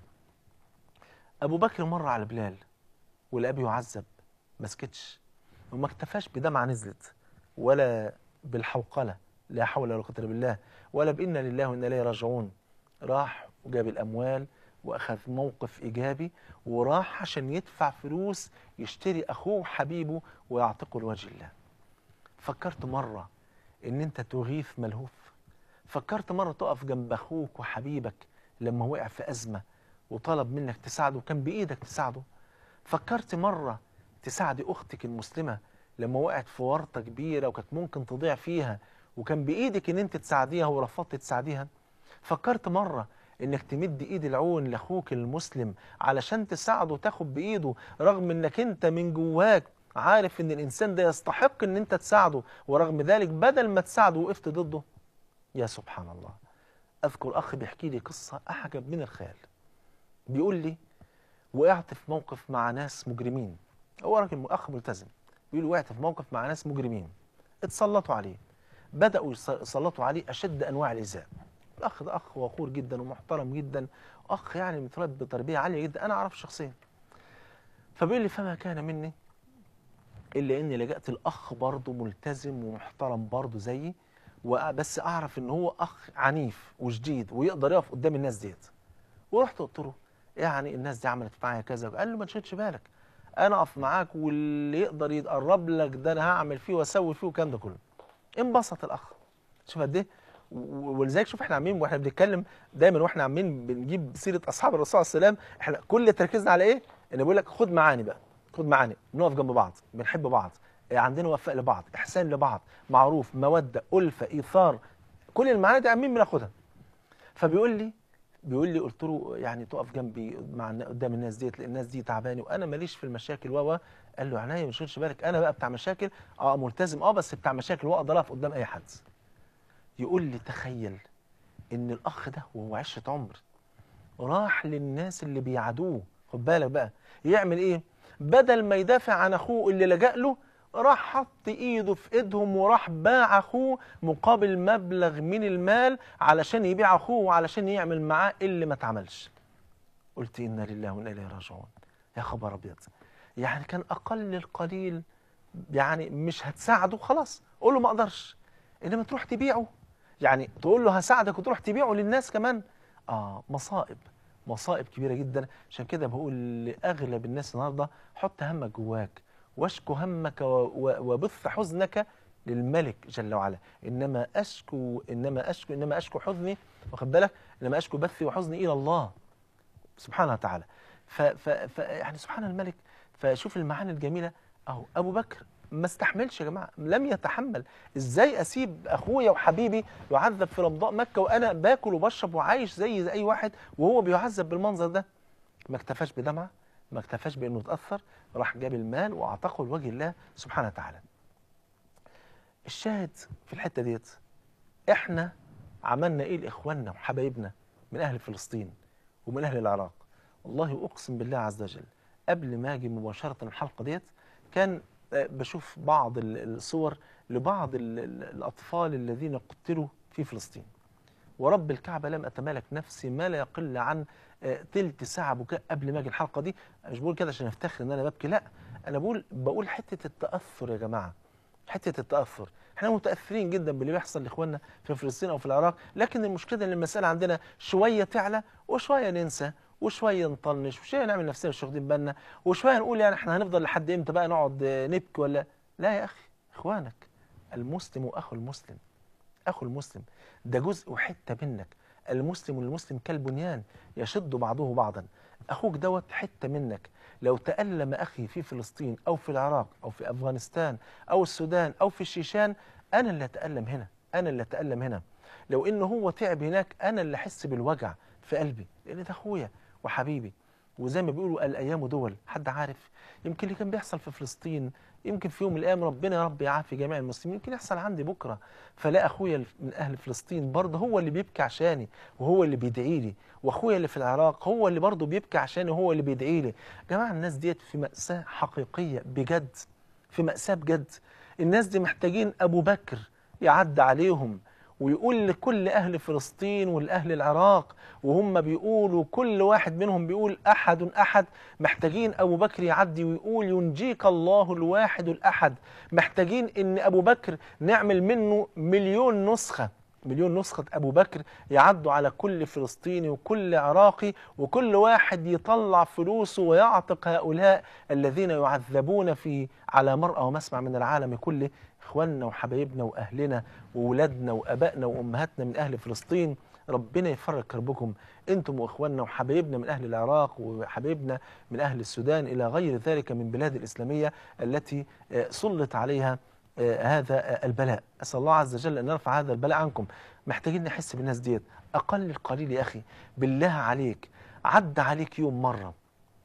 أبو بكر مر على بلال والأب يعذب ما سكتش وما اكتفاش بدمعة نزلت ولا بالحوقلة لا حول ولا قوة إلا بالله ولا بإنا لله وإنا إليه راجعون راح وجاب الأموال وأخذ موقف إيجابي وراح عشان يدفع فلوس يشتري أخوه حبيبه ويعتقه لوجه الله فكرت مرة إن أنت تغيث ملهوف فكرت مرة تقف جنب أخوك وحبيبك لما وقع في أزمة وطلب منك تساعده وكان بإيدك تساعده فكرت مرة تساعدي أختك المسلمة لما وقعت في ورطة كبيرة وكانت ممكن تضيع فيها وكان بإيدك إن أنت تساعديها ورفضت تساعديها فكرت مرة إنك تمد إيد العون لأخوك المسلم علشان تساعده وتاخد بإيده رغم إنك أنت من جواك عارف إن الإنسان ده يستحق إن أنت تساعده ورغم ذلك بدل ما تساعده وقفت ضده يا سبحان الله أذكر أخ بيحكي لي قصة أعجب من الخيال بيقول لي وقعت في موقف مع ناس مجرمين هو راجل أخ ملتزم بيقول وقعت في موقف مع ناس مجرمين اتسلطوا عليه بدأوا يسلطوا عليه أشد أنواع الإيذاء الأخ ده أخ وقور جدا ومحترم جدا أخ يعني متربي بتربية عالية جدا أنا أعرف شخصيا فبيقول لي فما كان مني إلا إني لجأت الأخ برضه ملتزم ومحترم برضه زيي بس أعرف إن هو أخ عنيف وشديد ويقدر يقف قدام الناس ديت ورحت قلت له يعني الناس دي عملت معايا كذا قال له ما تشغلش بالك انا اقف معاك واللي يقدر يتقرب لك ده انا هعمل فيه واسوي فيه والكلام ده كله انبسط الاخ شوف قد ايه ولذلك شوف احنا عاملين واحنا بنتكلم دايما واحنا عاملين بنجيب سيره اصحاب الرسول صلى الله عليه وسلم احنا كل تركيزنا على ايه؟ ان بيقول لك خد معاني بقى خد معاني بنقف جنب بعض بنحب بعض عندنا وفاء لبعض احسان لبعض معروف موده الفه ايثار كل المعاني دي عاملين بناخدها فبيقول لي بيقول لي قلت له يعني تقف جنبي مع قدام الناس ديت لان الناس دي تعباني وانا ماليش في المشاكل و قال له عينيا ما تشغلش بالك انا بقى بتاع مشاكل اه ملتزم اه بس بتاع مشاكل واقدر اقف قدام اي حد يقول لي تخيل ان الاخ ده وهو عشره عمر راح للناس اللي بيعادوه خد بالك بقى يعمل ايه بدل ما يدافع عن اخوه اللي لجأ له راح حط ايده في ايدهم وراح باع اخوه مقابل مبلغ من المال علشان يبيع اخوه وعلشان يعمل معاه اللي ما اتعملش قلت انا لله وانا اليه راجعون يا خبر ابيض يعني كان اقل القليل يعني مش هتساعده خلاص قول له ما اقدرش انما تروح تبيعه يعني تقول له هساعدك وتروح تبيعه للناس كمان اه مصائب مصائب كبيره جدا عشان كده بقول لاغلب الناس النهارده حط همك جواك واشكو همك وبث حزنك للملك جل وعلا انما اشكو انما اشكو انما اشكو حزني واخد بالك انما اشكو بثي وحزني الى الله سبحانه وتعالى ف, ف, ف يعني سبحان الملك فشوف المعاني الجميله اهو ابو بكر ما استحملش يا جماعه لم يتحمل ازاي اسيب اخويا وحبيبي يعذب في رمضاء مكه وانا باكل وبشرب وعايش زي, زي اي واحد وهو بيعذب بالمنظر ده ما اكتفاش بدمعه ما اكتفاش بانه اتاثر راح جاب المال واعتقه لوجه الله سبحانه وتعالى الشاهد في الحته ديت احنا عملنا ايه لاخواننا وحبايبنا من اهل فلسطين ومن اهل العراق والله اقسم بالله عز وجل قبل ما اجي مباشره الحلقه ديت كان بشوف بعض الصور لبعض الاطفال الذين قتلوا في فلسطين ورب الكعبه لم اتمالك نفسي ما لا يقل عن تلت ساعة بكاء قبل ما اجي الحلقة دي أنا مش بقول كده عشان افتخر ان انا ببكي لا انا بقول بقول حتة التأثر يا جماعة حتة التأثر احنا متأثرين جدا باللي بيحصل لاخواننا في فلسطين او في العراق لكن المشكلة ان المسألة عندنا شوية تعلى وشوية ننسى وشوية نطنش وشوية نعمل نفسنا مش واخدين بالنا وشوية نقول يعني احنا هنفضل لحد امتى بقى نقعد نبكي ولا لا يا اخي اخوانك المسلم واخو المسلم اخو المسلم ده جزء وحتة منك المسلم والمسلم كالبنيان يشد بعضه بعضا أخوك دوت حتة منك لو تألم أخي في فلسطين أو في العراق أو في أفغانستان أو السودان أو في الشيشان أنا اللي أتألم هنا أنا اللي أتألم هنا لو إنه هو تعب هناك أنا اللي أحس بالوجع في قلبي لأن ده أخويا وحبيبي وزي ما بيقولوا الايام دول حد عارف يمكن اللي كان بيحصل في فلسطين يمكن في يوم من الايام ربنا يا رب يعافي جميع المسلمين يمكن يحصل عندي بكره فلا اخويا من اهل فلسطين برضه هو اللي بيبكي عشاني وهو اللي بيدعي لي واخويا اللي في العراق هو اللي برضه بيبكي عشاني وهو اللي بيدعي لي يا جماعه الناس ديت في ماساه حقيقيه بجد في ماساه بجد الناس دي محتاجين ابو بكر يعدي عليهم ويقول لكل أهل فلسطين والأهل العراق وهم بيقولوا كل واحد منهم بيقول أحد أحد محتاجين أبو بكر يعدي ويقول ينجيك الله الواحد الأحد محتاجين إن أبو بكر نعمل منه مليون نسخة مليون نسخة أبو بكر يعدوا على كل فلسطيني وكل عراقي وكل واحد يطلع فلوسه ويعتق هؤلاء الذين يعذبون في على مرأى ومسمع من العالم كله إخواننا وحبايبنا وأهلنا وولادنا وأبائنا وأمهاتنا من أهل فلسطين ربنا يفرج كربكم انتم واخواننا وحبايبنا من اهل العراق وحبايبنا من اهل السودان الى غير ذلك من بلاد الاسلاميه التي سلط عليها هذا البلاء اسال الله عز وجل ان يرفع هذا البلاء عنكم محتاجين نحس بالناس ديت اقل القليل يا اخي بالله عليك عدى عليك يوم مره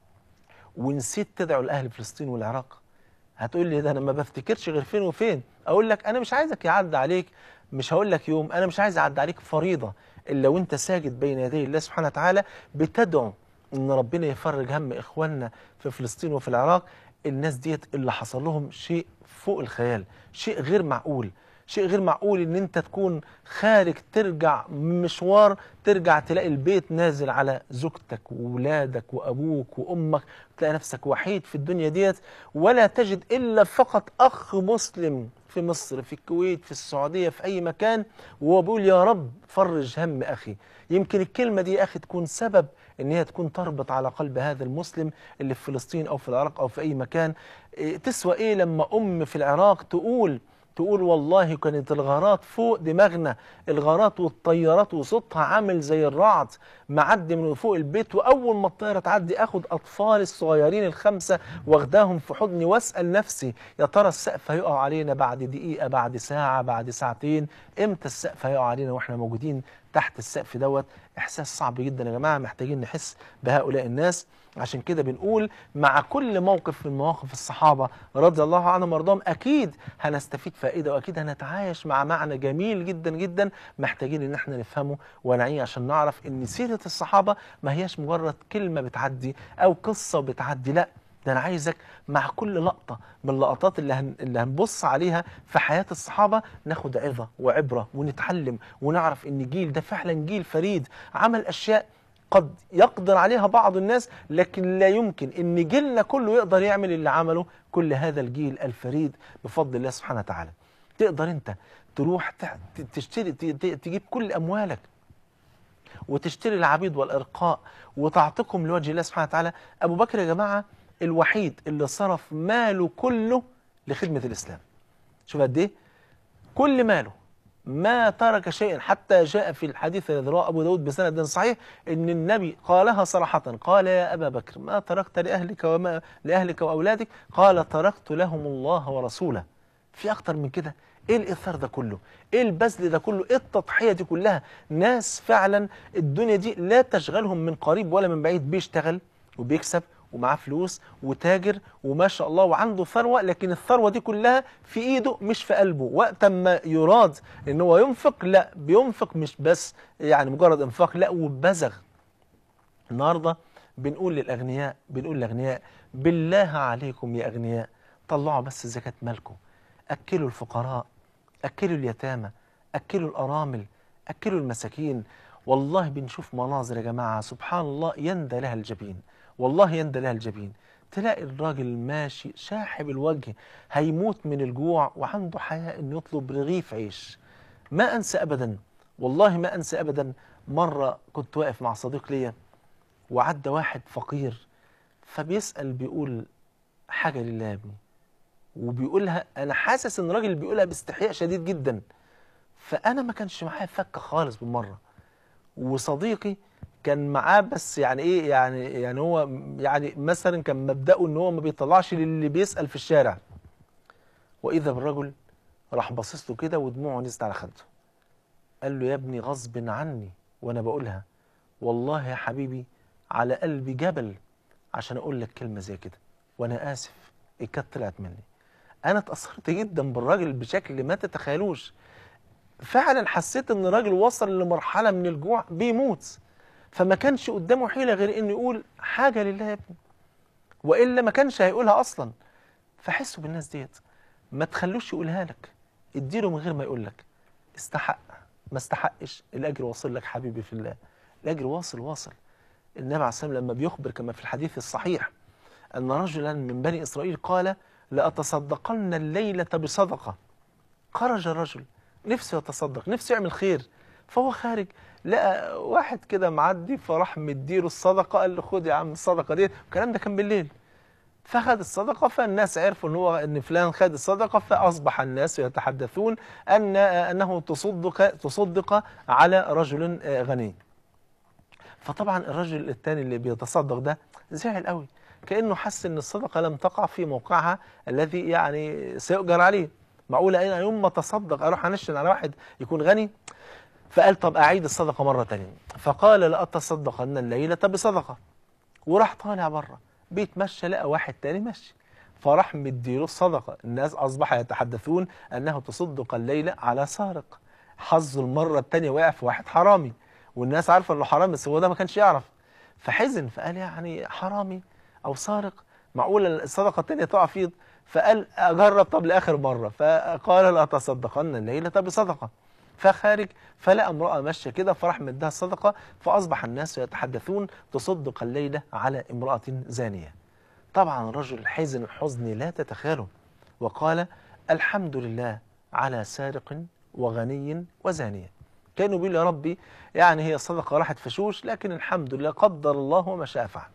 ونسيت تدعو لاهل فلسطين والعراق هتقول لي ده انا ما بفتكرش غير فين وفين اقول لك انا مش عايزك يعدي عليك مش هقول لك يوم انا مش عايز اعدي عليك فريضه الا وانت ساجد بين يدي الله سبحانه وتعالى بتدعو ان ربنا يفرج هم اخواننا في فلسطين وفي العراق الناس ديت اللي حصل لهم شيء فوق الخيال شيء غير معقول شيء غير معقول ان انت تكون خارج ترجع مشوار ترجع تلاقي البيت نازل على زوجتك وولادك وابوك وامك تلاقي نفسك وحيد في الدنيا ديت ولا تجد الا فقط اخ مسلم في مصر في الكويت في السعوديه في اي مكان وهو بيقول يا رب فرج هم اخي يمكن الكلمه دي يا اخي تكون سبب ان هي تكون تربط على قلب هذا المسلم اللي في فلسطين او في العراق او في اي مكان إيه تسوى ايه لما ام في العراق تقول تقول والله كانت الغارات فوق دماغنا الغارات والطيارات وصوتها عامل زي الرعد معدي من فوق البيت واول ما الطياره تعدي اخد اطفال الصغيرين الخمسه واخداهم في حضني واسال نفسي يا ترى السقف هيقع علينا بعد دقيقه بعد ساعه بعد ساعتين امتى السقف هيقع علينا واحنا موجودين تحت السقف دوت احساس صعب جدا يا جماعه محتاجين نحس بهؤلاء الناس عشان كده بنقول مع كل موقف من مواقف الصحابه رضي الله عنهم وارضاهم اكيد هنستفيد فائده واكيد هنتعايش مع معنى جميل جدا جدا محتاجين ان احنا نفهمه ونعيه عشان نعرف ان سيره الصحابه ما هياش مجرد كلمه بتعدي او قصه بتعدي لا ده انا عايزك مع كل لقطه من اللقطات اللي هن... اللي هنبص عليها في حياه الصحابه ناخد عظه وعبره ونتعلم ونعرف ان جيل ده فعلا جيل فريد عمل اشياء قد يقدر عليها بعض الناس لكن لا يمكن ان جيلنا كله يقدر يعمل اللي عمله كل هذا الجيل الفريد بفضل الله سبحانه وتعالى تقدر انت تروح تشتري تجيب كل اموالك وتشتري العبيد والارقاء وتعتقهم لوجه الله سبحانه وتعالى ابو بكر يا جماعه الوحيد اللي صرف ماله كله لخدمه الاسلام شوف قد ايه كل ماله ما ترك شيئا حتى جاء في الحديث الذي رواه ابو داود بسند صحيح ان النبي قالها صراحه قال يا ابا بكر ما تركت لاهلك وما لاهلك واولادك قال تركت لهم الله ورسوله في اكتر من كده ايه الاثار ده كله ايه البذل ده كله ايه التضحيه دي كلها ناس فعلا الدنيا دي لا تشغلهم من قريب ولا من بعيد بيشتغل وبيكسب ومعاه فلوس وتاجر وما شاء الله وعنده ثروة لكن الثروة دي كلها في ايده مش في قلبه وقت ما يراد ان هو ينفق لا بينفق مش بس يعني مجرد انفاق لا وبزغ النهاردة بنقول للأغنياء بنقول للأغنياء بالله عليكم يا أغنياء طلعوا بس زكاة مالكم أكلوا الفقراء أكلوا اليتامى أكلوا الأرامل أكلوا المساكين والله بنشوف مناظر يا جماعة سبحان الله يندى لها الجبين والله يندى لها الجبين تلاقي الراجل ماشي شاحب الوجه هيموت من الجوع وعنده حياء انه يطلب رغيف عيش ما انسى ابدا والله ما انسى ابدا مره كنت واقف مع صديق ليا وعدى واحد فقير فبيسال بيقول حاجه لله يا ابني وبيقولها انا حاسس ان الراجل بيقولها باستحياء شديد جدا فانا ما كانش معايا فكه خالص بالمره وصديقي كان معاه بس يعني ايه يعني يعني هو يعني مثلا كان مبدأه ان هو ما بيطلعش للي بيسأل في الشارع واذا بالرجل راح باصص له كده ودموعه نزلت على خده قال له يا ابني غصب عني وانا بقولها والله يا حبيبي على قلبي جبل عشان اقول لك كلمه زي كده وانا اسف كانت طلعت مني انا اتاثرت جدا بالراجل بشكل ما تتخيلوش فعلا حسيت ان الراجل وصل لمرحله من الجوع بيموت فما كانش قدامه حيله غير انه يقول حاجه لله يا ابني والا ما كانش هيقولها اصلا فحسوا بالناس ديت ما تخلوش يقولها لك اديله من غير ما يقول لك استحق ما استحقش الاجر واصل لك حبيبي في الله الاجر واصل واصل النبي عليه الصلاه والسلام لما بيخبر كما في الحديث الصحيح ان رجلا من بني اسرائيل قال لاتصدقن الليله بصدقه خرج الرجل نفسه يتصدق نفسه يعمل خير فهو خارج لقى واحد كده معدي فراح مديله الصدقه قال له خد يا عم الصدقه دي الكلام ده كان بالليل فخد الصدقة فالناس عرفوا ان هو ان فلان خد الصدقة فاصبح الناس يتحدثون ان انه تصدق تصدق على رجل غني. فطبعا الرجل الثاني اللي بيتصدق ده زعل قوي كانه حس ان الصدقة لم تقع في موقعها الذي يعني سيؤجر عليه. معقولة انا يوم ما اتصدق اروح انشن على واحد يكون غني؟ فقال طب اعيد الصدقة مرة ثانية. فقال لاتصدقن الليلة بصدقة. وراح طالع بره. بيتمشى لقى واحد تاني ماشي فراح مديله الصدقة الناس أصبح يتحدثون أنه تصدق الليلة على سارق حظه المرة التانية وقع في واحد حرامي والناس عارفة أنه حرامي بس هو ده ما كانش يعرف فحزن فقال يعني حرامي أو سارق معقولة الصدقة التانية تقع فيه فقال أجرب طب لآخر مرة فقال لا تصدقن الليلة بصدقة فخارج فلقى امرأة ماشية كده فراح مدها الصدقة فأصبح الناس يتحدثون تصدق الليلة على امرأة زانية طبعا الرجل حزن حزن لا تتخيله وقال الحمد لله على سارق وغني وزانية كانوا بيقول يا ربي يعني هي الصدقة راحت فشوش لكن الحمد لله قدر الله وما شاء فعل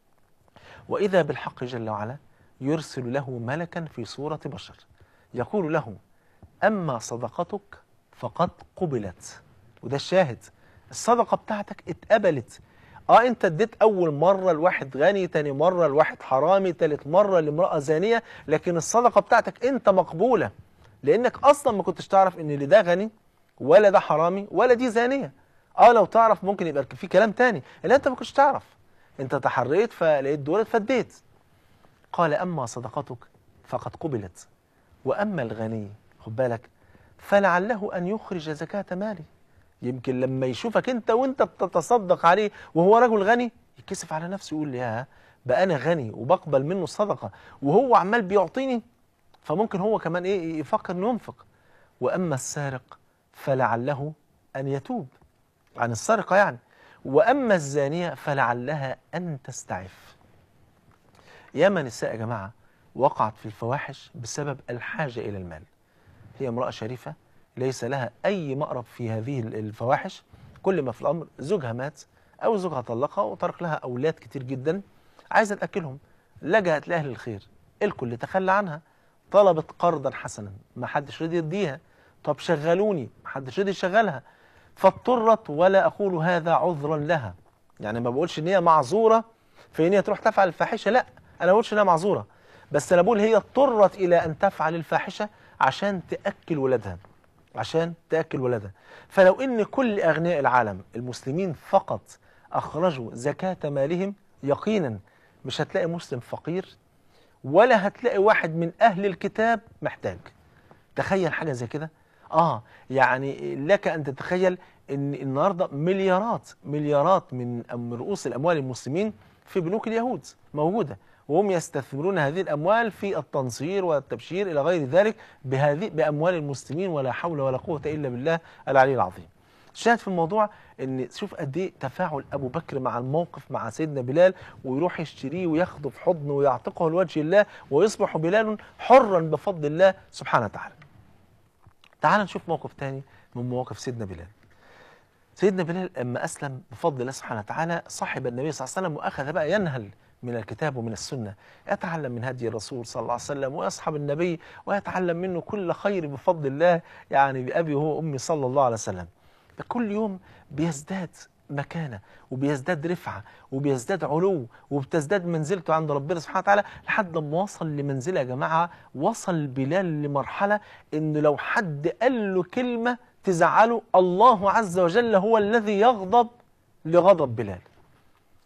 وإذا بالحق جل وعلا يرسل له ملكا في صورة بشر يقول له أما صدقتك فقد قبلت وده الشاهد الصدقة بتاعتك اتقبلت اه انت اديت اول مرة لواحد غني تاني مرة لواحد حرامي تالت مرة لامرأة زانية لكن الصدقة بتاعتك انت مقبولة لانك اصلا ما كنتش تعرف ان اللي ده غني ولا ده حرامي ولا دي زانية اه لو تعرف ممكن يبقى في كلام تاني اللي انت ما كنتش تعرف انت تحريت فلقيت دولت فديت قال اما صدقتك فقد قبلت واما الغني خد بالك فلعله أن يخرج زكاة ماله يمكن لما يشوفك أنت وأنت بتتصدق عليه وهو رجل غني يتكسف على نفسه يقول يا بقى أنا غني وبقبل منه الصدقة وهو عمال بيعطيني فممكن هو كمان إيه يفكر إنه ينفق وأما السارق فلعله أن يتوب عن السرقة يعني وأما الزانية فلعلها أن تستعف ياما نساء يا جماعة وقعت في الفواحش بسبب الحاجة إلى المال هي امرأة شريفة ليس لها أي مأرب في هذه الفواحش كل ما في الأمر زوجها مات أو زوجها طلقها وترك لها أولاد كتير جدا عايزة تأكلهم لجأت لأهل الخير الكل تخلى عنها طلبت قرضا حسنا ما حدش رضي يديها طب شغلوني ما حدش رضي يشغلها فاضطرت ولا أقول هذا عذرا لها يعني ما بقولش إن هي معذورة في إن هي تروح تفعل الفاحشة لا أنا ما بقولش إنها معذورة بس أنا بقول هي اضطرت إلى أن تفعل الفاحشة عشان تأكل ولادها عشان تأكل ولادها فلو ان كل أغنياء العالم المسلمين فقط أخرجوا زكاة مالهم يقينا مش هتلاقي مسلم فقير ولا هتلاقي واحد من أهل الكتاب محتاج تخيل حاجة زي كده آه يعني لك أن تتخيل أن النهاردة مليارات مليارات من رؤوس الأموال المسلمين في بنوك اليهود موجودة وهم يستثمرون هذه الأموال في التنصير والتبشير إلى غير ذلك بهذه بأموال المسلمين ولا حول ولا قوة إلا بالله العلي العظيم شاهد في الموضوع ان شوف قد ايه تفاعل ابو بكر مع الموقف مع سيدنا بلال ويروح يشتريه وياخده في حضنه ويعتقه لوجه الله ويصبح بلال حرا بفضل الله سبحانه وتعالى. تعال نشوف موقف تاني من مواقف سيدنا بلال. سيدنا بلال لما اسلم بفضل الله سبحانه وتعالى صاحب النبي صلى الله عليه وسلم واخذ بقى ينهل من الكتاب ومن السنة يتعلم من هدي الرسول صلى الله عليه وسلم ويصحب النبي ويتعلم منه كل خير بفضل الله يعني بأبي هو أمي صلى الله عليه وسلم كل يوم بيزداد مكانة وبيزداد رفعة وبيزداد علو وبتزداد منزلته عند ربنا سبحانه وتعالى لحد ما وصل لمنزلة يا جماعة وصل بلال لمرحلة إنه لو حد قال له كلمة تزعله الله عز وجل هو الذي يغضب لغضب بلال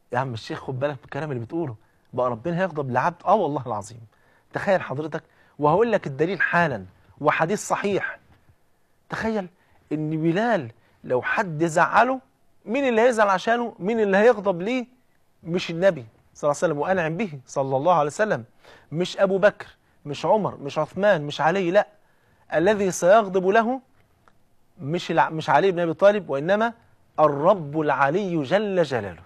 يا عم الشيخ خد بالك من الكلام اللي بتقوله بقى ربنا هيغضب لعبد اه والله العظيم تخيل حضرتك وهقول لك الدليل حالا وحديث صحيح تخيل ان بلال لو حد زعله مين اللي هيزعل عشانه مين اللي هيغضب ليه مش النبي صلى الله عليه وسلم وانعم به صلى الله عليه وسلم مش ابو بكر مش عمر مش عثمان مش علي لا الذي سيغضب له مش الع... مش علي بن ابي طالب وانما الرب العلي جل جلاله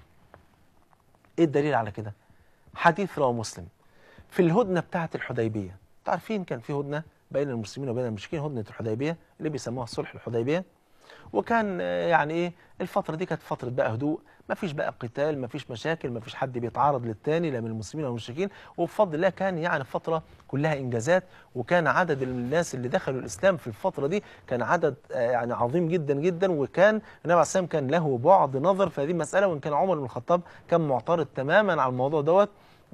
ايه الدليل على كده حديث رواه مسلم في الهدنه بتاعه الحديبيه عارفين كان في هدنه بين المسلمين وبين المشركين هدنه الحديبيه اللي بيسموها صلح الحديبيه وكان آه، يعني ايه الفتره دي كانت فتره بقى هدوء ما فيش بقى قتال ما فيش مشاكل ما فيش حد بيتعارض للتاني لا من المسلمين ولا المشركين وبفضل الله كان يعني فتره كلها انجازات وكان عدد الناس اللي دخلوا الاسلام في الفتره دي كان عدد آه، يعني عظيم جدا جدا وكان النبي عليه السلام كان له بعد نظر في هذه المساله وان كان عمر بن الخطاب كان معترض تماما على الموضوع دوت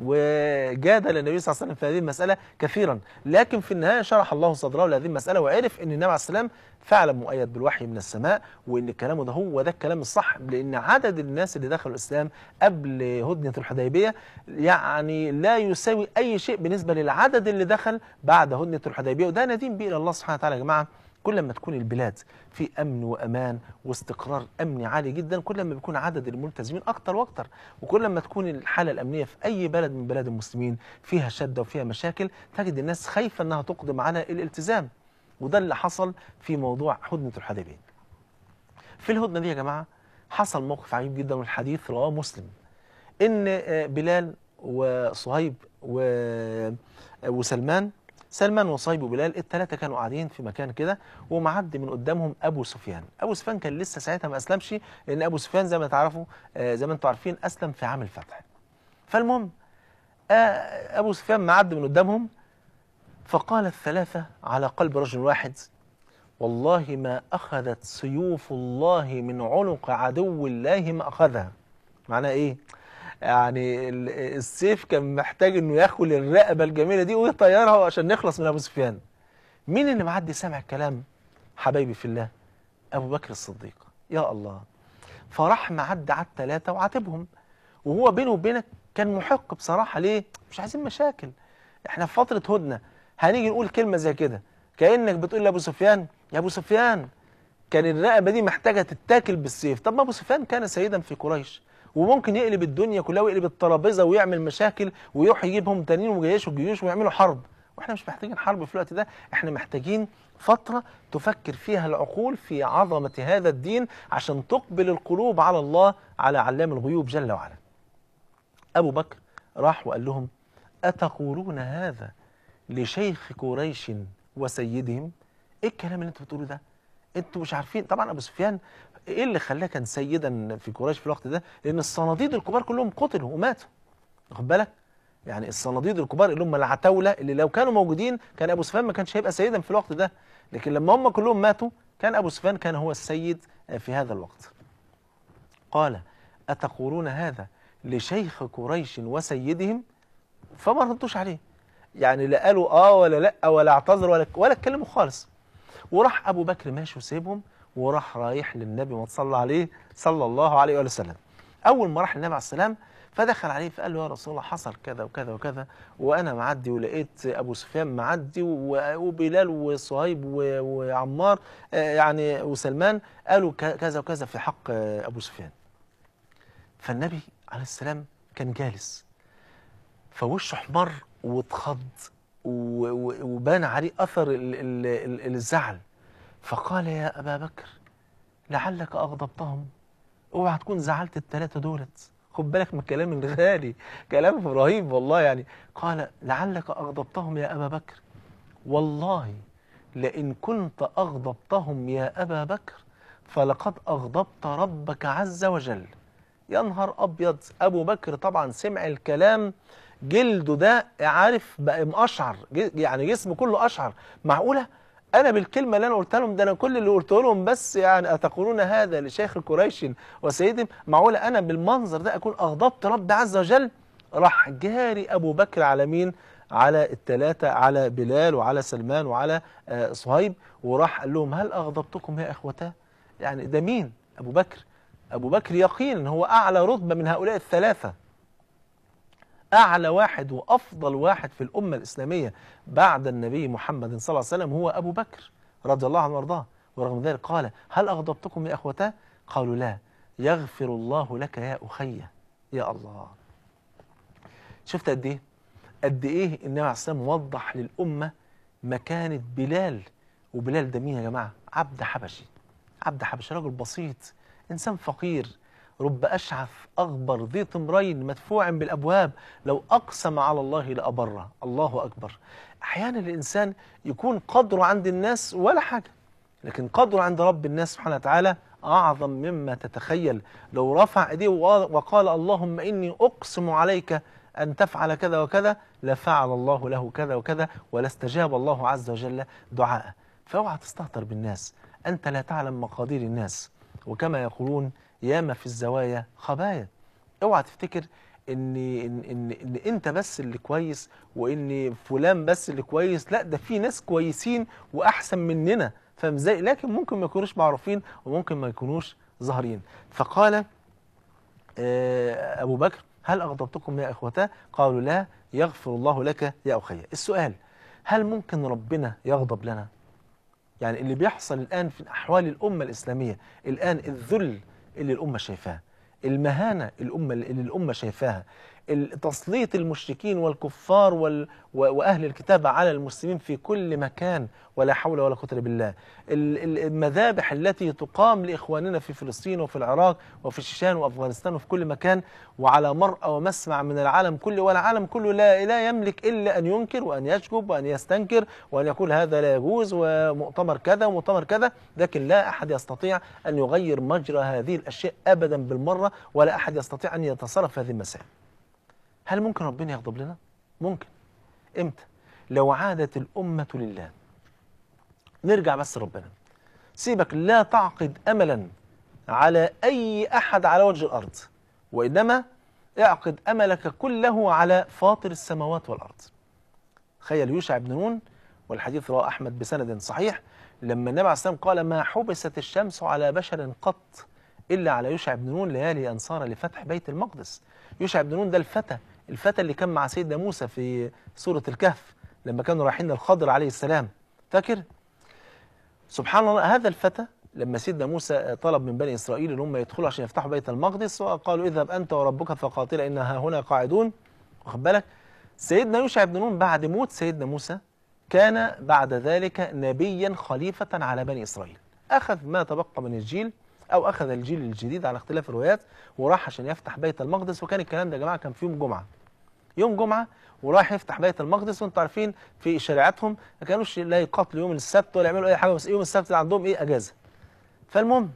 وجادل النبي صلى الله عليه وسلم في هذه المسألة كثيرا لكن في النهاية شرح الله صدره لهذه المسألة وعرف أن النبي عليه السلام فعلا مؤيد بالوحي من السماء وأن كلامه ده هو ده الكلام الصح لأن عدد الناس اللي دخلوا الإسلام قبل هدنة الحديبية يعني لا يساوي أي شيء بالنسبة للعدد اللي دخل بعد هدنة الحديبية وده ندين به إلى الله سبحانه وتعالى يا جماعة كل ما تكون البلاد في امن وامان واستقرار امني عالي جدا كل ما بيكون عدد الملتزمين اكتر واكتر وكل ما تكون الحاله الامنيه في اي بلد من بلاد المسلمين فيها شده وفيها مشاكل تجد الناس خايفه انها تقدم على الالتزام وده اللي حصل في موضوع هدنه الحديبيه في الهدنه دي يا جماعه حصل موقف عجيب جدا والحديث رواه مسلم ان آه، بلال وصهيب و- وسلمان سلمان وصهيب وبلال الثلاثه كانوا قاعدين في مكان كده ومعدي من قدامهم ابو سفيان ابو سفيان كان لسه ساعتها ما اسلمش لان ابو سفيان زي ما تعرفوا آه، زي ما انتم عارفين اسلم في عام الفتح فالمهم آه، ابو سفيان معدي من قدامهم فقال الثلاثه على قلب رجل واحد والله ما اخذت سيوف الله من عنق عدو الله ما اخذها معناها ايه يعني ال- السيف كان محتاج انه ياكل الرقبه الجميله دي ويطيرها عشان نخلص من ابو سفيان مين اللي معدي سامع الكلام حبايبي في الله ابو بكر الصديق يا الله فراح معدي على الثلاثه وعاتبهم وهو بينه وبينك كان محق بصراحه ليه مش عايزين مشاكل احنا في فتره هدنه هنيجي نقول كلمه زي كده كانك بتقول لابو سفيان يا ابو سفيان كان الرقبه دي محتاجه تتاكل بالسيف طب ما ابو سفيان كان سيدا في قريش وممكن يقلب الدنيا كلها ويقلب الترابيزه ويعمل مشاكل ويروح يجيبهم تانيين وجيش وجيوش ويعملوا حرب واحنا مش محتاجين حرب في الوقت ده احنا محتاجين فتره تفكر فيها العقول في عظمه هذا الدين عشان تقبل القلوب على الله على علام الغيوب جل وعلا ابو بكر راح وقال لهم اتقولون هذا لشيخ قريش وسيدهم ايه الكلام اللي انتوا بتقولوه ده انتوا مش عارفين طبعا ابو سفيان ايه اللي خلاه كان سيدا في قريش في الوقت ده لان الصناديد الكبار كلهم قتلوا وماتوا واخد بالك يعني الصناديد الكبار اللي هم العتاوله اللي لو كانوا موجودين كان ابو سفيان ما كانش هيبقى سيدا في الوقت ده لكن لما هم كلهم ماتوا كان ابو سفيان كان هو السيد في هذا الوقت قال اتقولون هذا لشيخ قريش وسيدهم فما ردوش عليه يعني لا قالوا اه ولا لا ولا اعتذروا ولا ولا اتكلموا خالص وراح ابو بكر ماشي وسيبهم وراح رايح للنبي ما صلى عليه صلى الله عليه وآله وسلم اول ما راح للنبي عليه السلام فدخل عليه فقال له يا رسول الله حصل كذا وكذا وكذا وانا معدي ولقيت ابو سفيان معدي و- وبلال وصهيب و- وعمار آه، يعني وسلمان قالوا ك- كذا وكذا في حق آه، ابو سفيان فالنبي عليه السلام كان جالس فوشه احمر واتخض و- و- وبان عليه اثر ال- ال- ال- الزعل فقال يا ابا بكر لعلك اغضبتهم اوعى تكون زعلت الثلاثه دولت خد بالك من الكلام الغالي كلام رهيب والله يعني قال لعلك اغضبتهم يا ابا بكر والله لئن كنت اغضبتهم يا ابا بكر فلقد اغضبت ربك عز وجل يا نهار ابيض ابو بكر طبعا سمع الكلام جلده ده عارف بقى مقشعر ج- يعني جسمه كله اشعر معقوله انا بالكلمه اللي انا قلتها لهم ده انا كل اللي قلته لهم بس يعني اتقولون هذا لشيخ قريش وسيدهم معقوله انا بالمنظر ده اكون اغضبت رب عز وجل راح جاري ابو بكر على مين على الثلاثه على بلال وعلى سلمان وعلى آه، صهيب وراح قال لهم هل اغضبتكم يا اخوتاه يعني ده مين ابو بكر أبو بكر يقينا هو أعلى رتبة من هؤلاء الثلاثة أعلى واحد وأفضل واحد في الأمة الإسلامية بعد النبي محمد صلى الله عليه وسلم هو أبو بكر رضي الله عنه وارضاه ورغم ذلك قال هل أغضبتكم يا أخوتاه قالوا لا يغفر الله لك يا أخي يا الله شفت قد إيه قد إيه النبي عليه الصلاة والسلام وضح للأمة مكانة بلال وبلال ده مين يا جماعة عبد حبشي عبد حبشي راجل بسيط إنسان فقير رب أشعث أغبر ذي طمرين مدفوع بالأبواب لو أقسم على الله لأبره الله أكبر أحيانا الإنسان يكون قدره عند الناس ولا حاجة لكن قدره عند رب الناس سبحانه وتعالى أعظم مما تتخيل لو رفع ايديه وقال اللهم إني أقسم عليك أن تفعل كذا وكذا لفعل الله له كذا وكذا ولاستجاب الله عز وجل دعاءه فاوعى تستهتر بالناس أنت لا تعلم مقادير الناس وكما يقولون ياما في الزوايا خبايا اوعى تفتكر ان ان ان, إن انت بس اللي كويس وان فلان بس اللي كويس لا ده في ناس كويسين واحسن مننا فاهم ازاي لكن ممكن ما يكونوش معروفين وممكن ما يكونوش ظاهرين فقال آه، ابو بكر هل اغضبتكم يا اخوتاه قالوا لا يغفر الله لك يا اخي السؤال هل ممكن ربنا يغضب لنا يعني اللي بيحصل الآن في أحوال الأمة الإسلامية الآن الذل اللي الأمة شايفاه المهانة الأمة اللي الأمة شايفاها تسليط المشركين والكفار وال... و- وأهل الكتاب على المسلمين في كل مكان ولا حول ولا قوة إلا بالله ال- ال- المذابح التي تقام لإخواننا في فلسطين وفي العراق وفي الشيشان وأفغانستان وفي كل مكان وعلى مرأى ومسمع من العالم كله والعالم كله لا, لا يملك إلا أن ينكر وأن يشجب وأن يستنكر وأن يقول هذا لا يجوز ومؤتمر كذا ومؤتمر كذا لكن لا أحد يستطيع أن يغير مجرى هذه الأشياء أبدا بالمرة ولا أحد يستطيع أن يتصرف في هذه المسائل هل ممكن ربنا يغضب لنا؟ ممكن امتى؟ لو عادت الأمة لله نرجع بس ربنا سيبك لا تعقد أملا على أي أحد على وجه الأرض وإنما اعقد أملك كله على فاطر السماوات والأرض تخيل يوشع بن نون والحديث رواه أحمد بسند صحيح لما النبي عليه الصلاة والسلام قال ما حبست الشمس على بشر قط إلا على يوشع بن نون ليالي أنصار لفتح بيت المقدس يوشع بن نون ده الفتى الفتى اللي كان مع سيدنا موسى في سورة الكهف لما كانوا رايحين للخضر عليه السلام فاكر سبحان الله هذا الفتى لما سيدنا موسى طلب من بني إسرائيل ان هم يدخلوا عشان يفتحوا بيت المقدس وقالوا اذهب أنت وربك فقاتلا إنها هنا قاعدون واخد بالك سيدنا يوشع بن نون بعد موت سيدنا موسى كان بعد ذلك نبيا خليفة على بني إسرائيل أخذ ما تبقى من الجيل أو أخذ الجيل الجديد على اختلاف الروايات وراح عشان يفتح بيت المقدس وكان الكلام ده يا جماعة كان في يوم جمعة يوم جمعة وراح يفتح بيت المقدس وانتم عارفين في شريعتهم ما كانوش لا يقاتلوا يوم السبت ولا يعملوا أي حاجة بس يوم السبت ده عندهم إيه أجازة فالمهم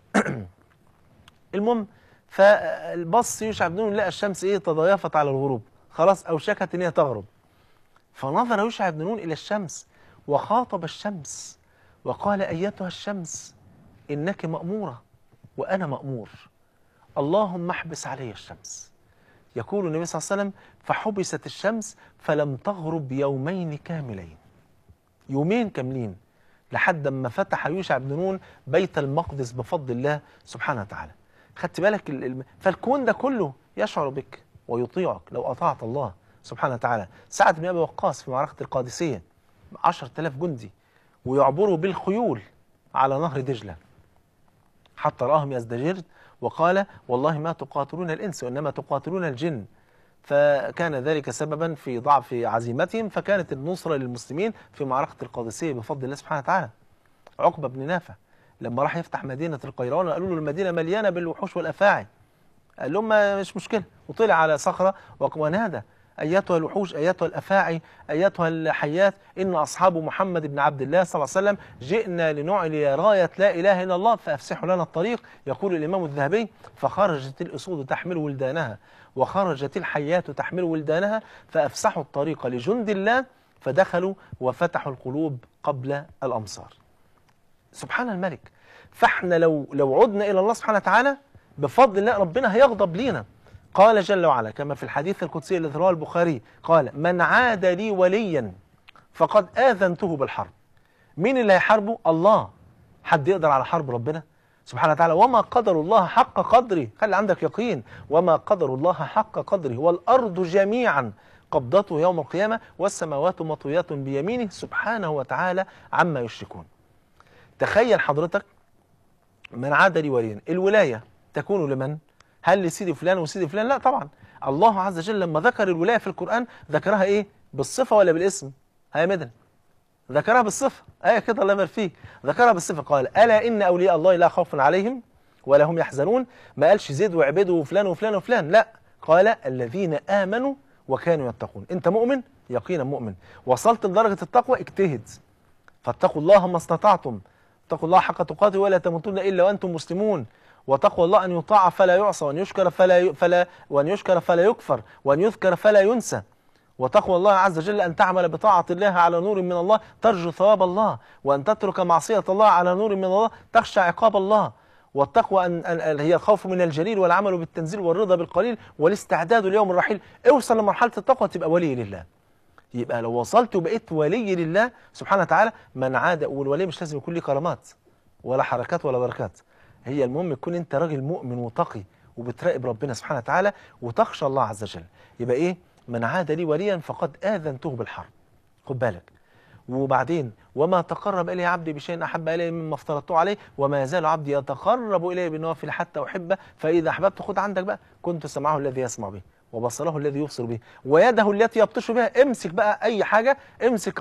المهم فالبص يوشع بن نون لقى الشمس ايه تضايفت على الغروب خلاص اوشكت ان هي تغرب فنظر يوشع بن نون الى الشمس وخاطب الشمس وقال ايتها الشمس انك ماموره وانا مامور اللهم احبس علي الشمس يقول النبي صلى الله عليه وسلم فحبست الشمس فلم تغرب يومين كاملين يومين كاملين لحد ما فتح يوشع بن نون بيت المقدس بفضل الله سبحانه وتعالى خدت بالك ال- الم- فالكون ده كله يشعر بك ويطيعك لو أطعت الله سبحانه وتعالى سعد بن أبي وقاص في معركة القادسية 10000 جندي ويعبروا بالخيول على نهر دجلة حتى رآهم يزدجرد وقال والله ما تقاتلون الإنس وإنما تقاتلون الجن فكان ذلك سببا في ضعف عزيمتهم فكانت النصرة للمسلمين في معركة القادسية بفضل الله سبحانه وتعالى عقبة بن نافع لما راح يفتح مدينة القيروان قالوا له المدينة مليانة بالوحوش والأفاعي قال لهم ما مش مشكلة وطلع على صخرة وق- ونادى أيتها الوحوش أيتها الأفاعي أيتها الحيات إن أصحاب محمد بن عبد الله صلى الله عليه وسلم جئنا لنعلي راية لا إله إلا الله فأفسحوا لنا الطريق يقول الإمام الذهبي فخرجت الأسود تحمل ولدانها وخرجت الحيات تحمل ولدانها فأفسحوا الطريق لجند الله فدخلوا وفتحوا القلوب قبل الأمصار سبحان الملك فاحنا لو لو عدنا الى الله سبحانه وتعالى بفضل الله ربنا هيغضب لينا قال جل وعلا كما في الحديث القدسي الذي رواه البخاري قال من عاد لي وليا فقد آذنته بالحرب مين اللي هيحاربه الله حد يقدر على حرب ربنا سبحانه وتعالى وما قدر الله حق قدره خلي عندك يقين وما قدر الله حق قدره والأرض جميعا قبضته يوم القيامة والسماوات مطويات بيمينه سبحانه وتعالى عما يشركون تخيل حضرتك من عاد لي وليا الولاية تكون لمن هل لسيدي فلان وسيدي فلان لا طبعا الله عز وجل لما ذكر الولاية في القرآن ذكرها ايه بالصفة ولا بالاسم هيا مدن ذكرها بالصفة آية كده الله يبارك فيك ذكرها بالصفة قال ألا إن أولياء الله لا خوف عليهم ولا هم يحزنون ما قالش زيد وعبيد وفلان وفلان وفلان لا قال الذين آمنوا وكانوا يتقون أنت مؤمن يقينا مؤمن وصلت لدرجة التقوى اجتهد فاتقوا الله ما استطعتم اتقوا الله حق تقاته ولا تموتن إلا وأنتم مسلمون وتقوى الله أن يطاع فلا يعصى وأن يشكر فلا ي... فلا وأن يشكر فلا يكفر وأن يذكر فلا ينسى وتقوى الله عز وجل أن تعمل بطاعة الله على نور من الله ترجو ثواب الله وأن تترك معصية الله على نور من الله تخشى عقاب الله والتقوى أن, أن هي الخوف من الجليل والعمل بالتنزيل والرضا بالقليل والاستعداد ليوم الرحيل اوصل لمرحلة التقوى تبقى ولي لله يبقى لو وصلت وبقيت ولي لله سبحانه وتعالى من عاد والولي مش لازم يكون ليه كرامات ولا حركات ولا بركات هي المهم يكون انت راجل مؤمن وتقي وبتراقب ربنا سبحانه وتعالى وتخشى الله عز وجل يبقى ايه من عاد لي وليا فقد آذنته بالحرب خد بالك وبعدين وما تقرب إلي عبدي بشيء أحب إلي مما افترضته عليه وما يزال عبدي يتقرب إلي بالنوافل حتى أحبه فإذا أحببت خد عندك بقى كنت سمعه الذي يسمع به وبصره الذي يبصر به ويده التي يبطش بها امسك بقى أي حاجة امسك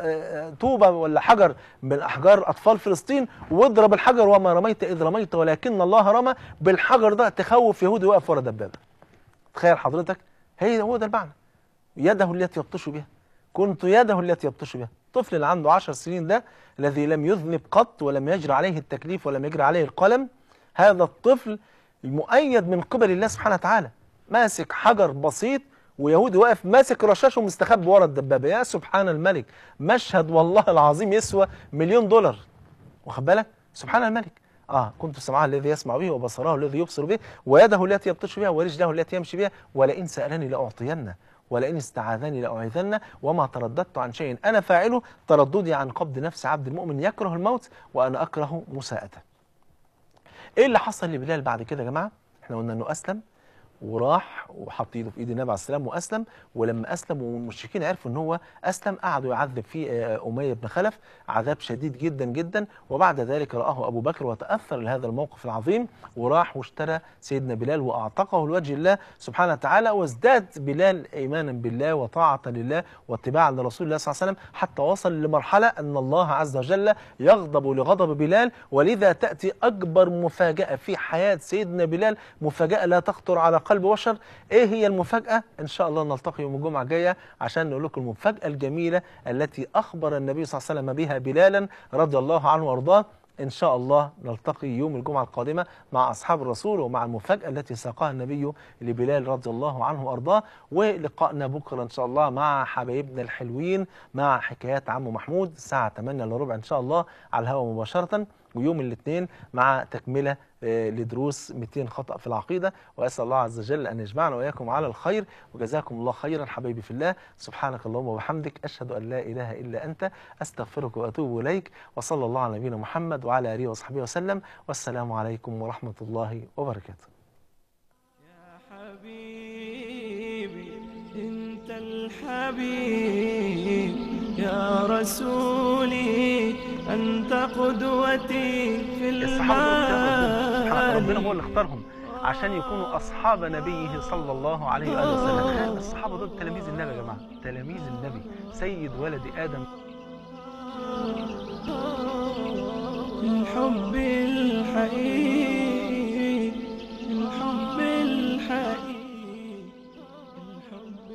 طوبة ولا حجر من أحجار أطفال فلسطين واضرب الحجر وما رميت إذ رميت ولكن الله رمى بالحجر ده تخوف يهودي واقف ورا دبابة تخيل حضرتك هي هو ده المعنى يده التي يبطش بها كنت يده التي يبطش بها الطفل اللي عنده عشر سنين ده الذي لم يذنب قط ولم يجري عليه التكليف ولم يجري عليه القلم هذا الطفل المؤيد من قبل الله سبحانه وتعالى ماسك حجر بسيط ويهودي واقف ماسك رشاش ومستخبي ورا الدبابه يا سبحان الملك مشهد والله العظيم يسوى مليون دولار واخد بالك سبحان الملك اه كنت سمعه الذي يسمع به وبصره الذي يبصر به ويده التي يبطش بها ورجله التي يمشي بها ولئن سالني لاعطينه ولئن استعاذني لاعيذنه وما ترددت عن شيء انا فاعله ترددي عن قبض نفس عبد المؤمن يكره الموت وانا اكره مساءته. ايه اللي حصل لبلال بعد كده يا جماعه؟ احنا قلنا انه اسلم وراح وحط ايده في ايد النبي عليه السلام واسلم ولما اسلم والمشركين عرفوا ان هو اسلم قعدوا يعذب فيه اميه بن خلف عذاب شديد جدا جدا وبعد ذلك راه ابو بكر وتاثر لهذا الموقف العظيم وراح واشترى سيدنا بلال واعتقه لوجه الله سبحانه وتعالى وازداد بلال ايمانا بالله وطاعه لله واتباعا لرسول الله صلى الله عليه وسلم حتى وصل لمرحله ان الله عز وجل يغضب لغضب بلال ولذا تاتي اكبر مفاجاه في حياه سيدنا بلال مفاجاه لا تخطر على قلب بشر ايه هي المفاجأة ان شاء الله نلتقي يوم الجمعة الجاية عشان نقول لكم المفاجأة الجميلة التي اخبر النبي صلى الله عليه وسلم بها بلالا رضي الله عنه وارضاه ان شاء الله نلتقي يوم الجمعة القادمة مع اصحاب الرسول ومع المفاجأة التي ساقها النبي لبلال رضي الله عنه وارضاه ولقائنا بكرة ان شاء الله مع حبايبنا الحلوين مع حكايات عمو محمود الساعة 8 الا ربع ان شاء الله على الهواء مباشرة ويوم الاثنين مع تكملة لدروس 200 خطأ في العقيدة وأسأل الله عز وجل أن يجمعنا وإياكم على الخير وجزاكم الله خيرا حبايبي في الله سبحانك اللهم وبحمدك أشهد أن لا إله إلا أنت أستغفرك وأتوب إليك وصلى الله على نبينا محمد وعلى آله وصحبه وسلم والسلام عليكم ورحمة الله وبركاته يا حبيبي انت الحبيب يا رسولي انت قدوتي في الصحابة دول سبحان ربنا هو المال اللي اختارهم عشان يكونوا أصحاب نبيه صلى الله عليه وآله وسلم الصحابة دول تلاميذ النبي يا جماعة تلاميذ النبي سيد ولد آدم الحب الحقيقي الحب الحقيقي الحب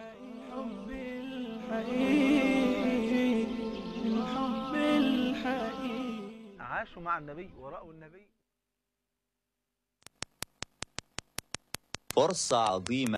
الحقيقي الحب الحقيقي عاشوا مع النبي ورأوا النبي فرصة عظيمة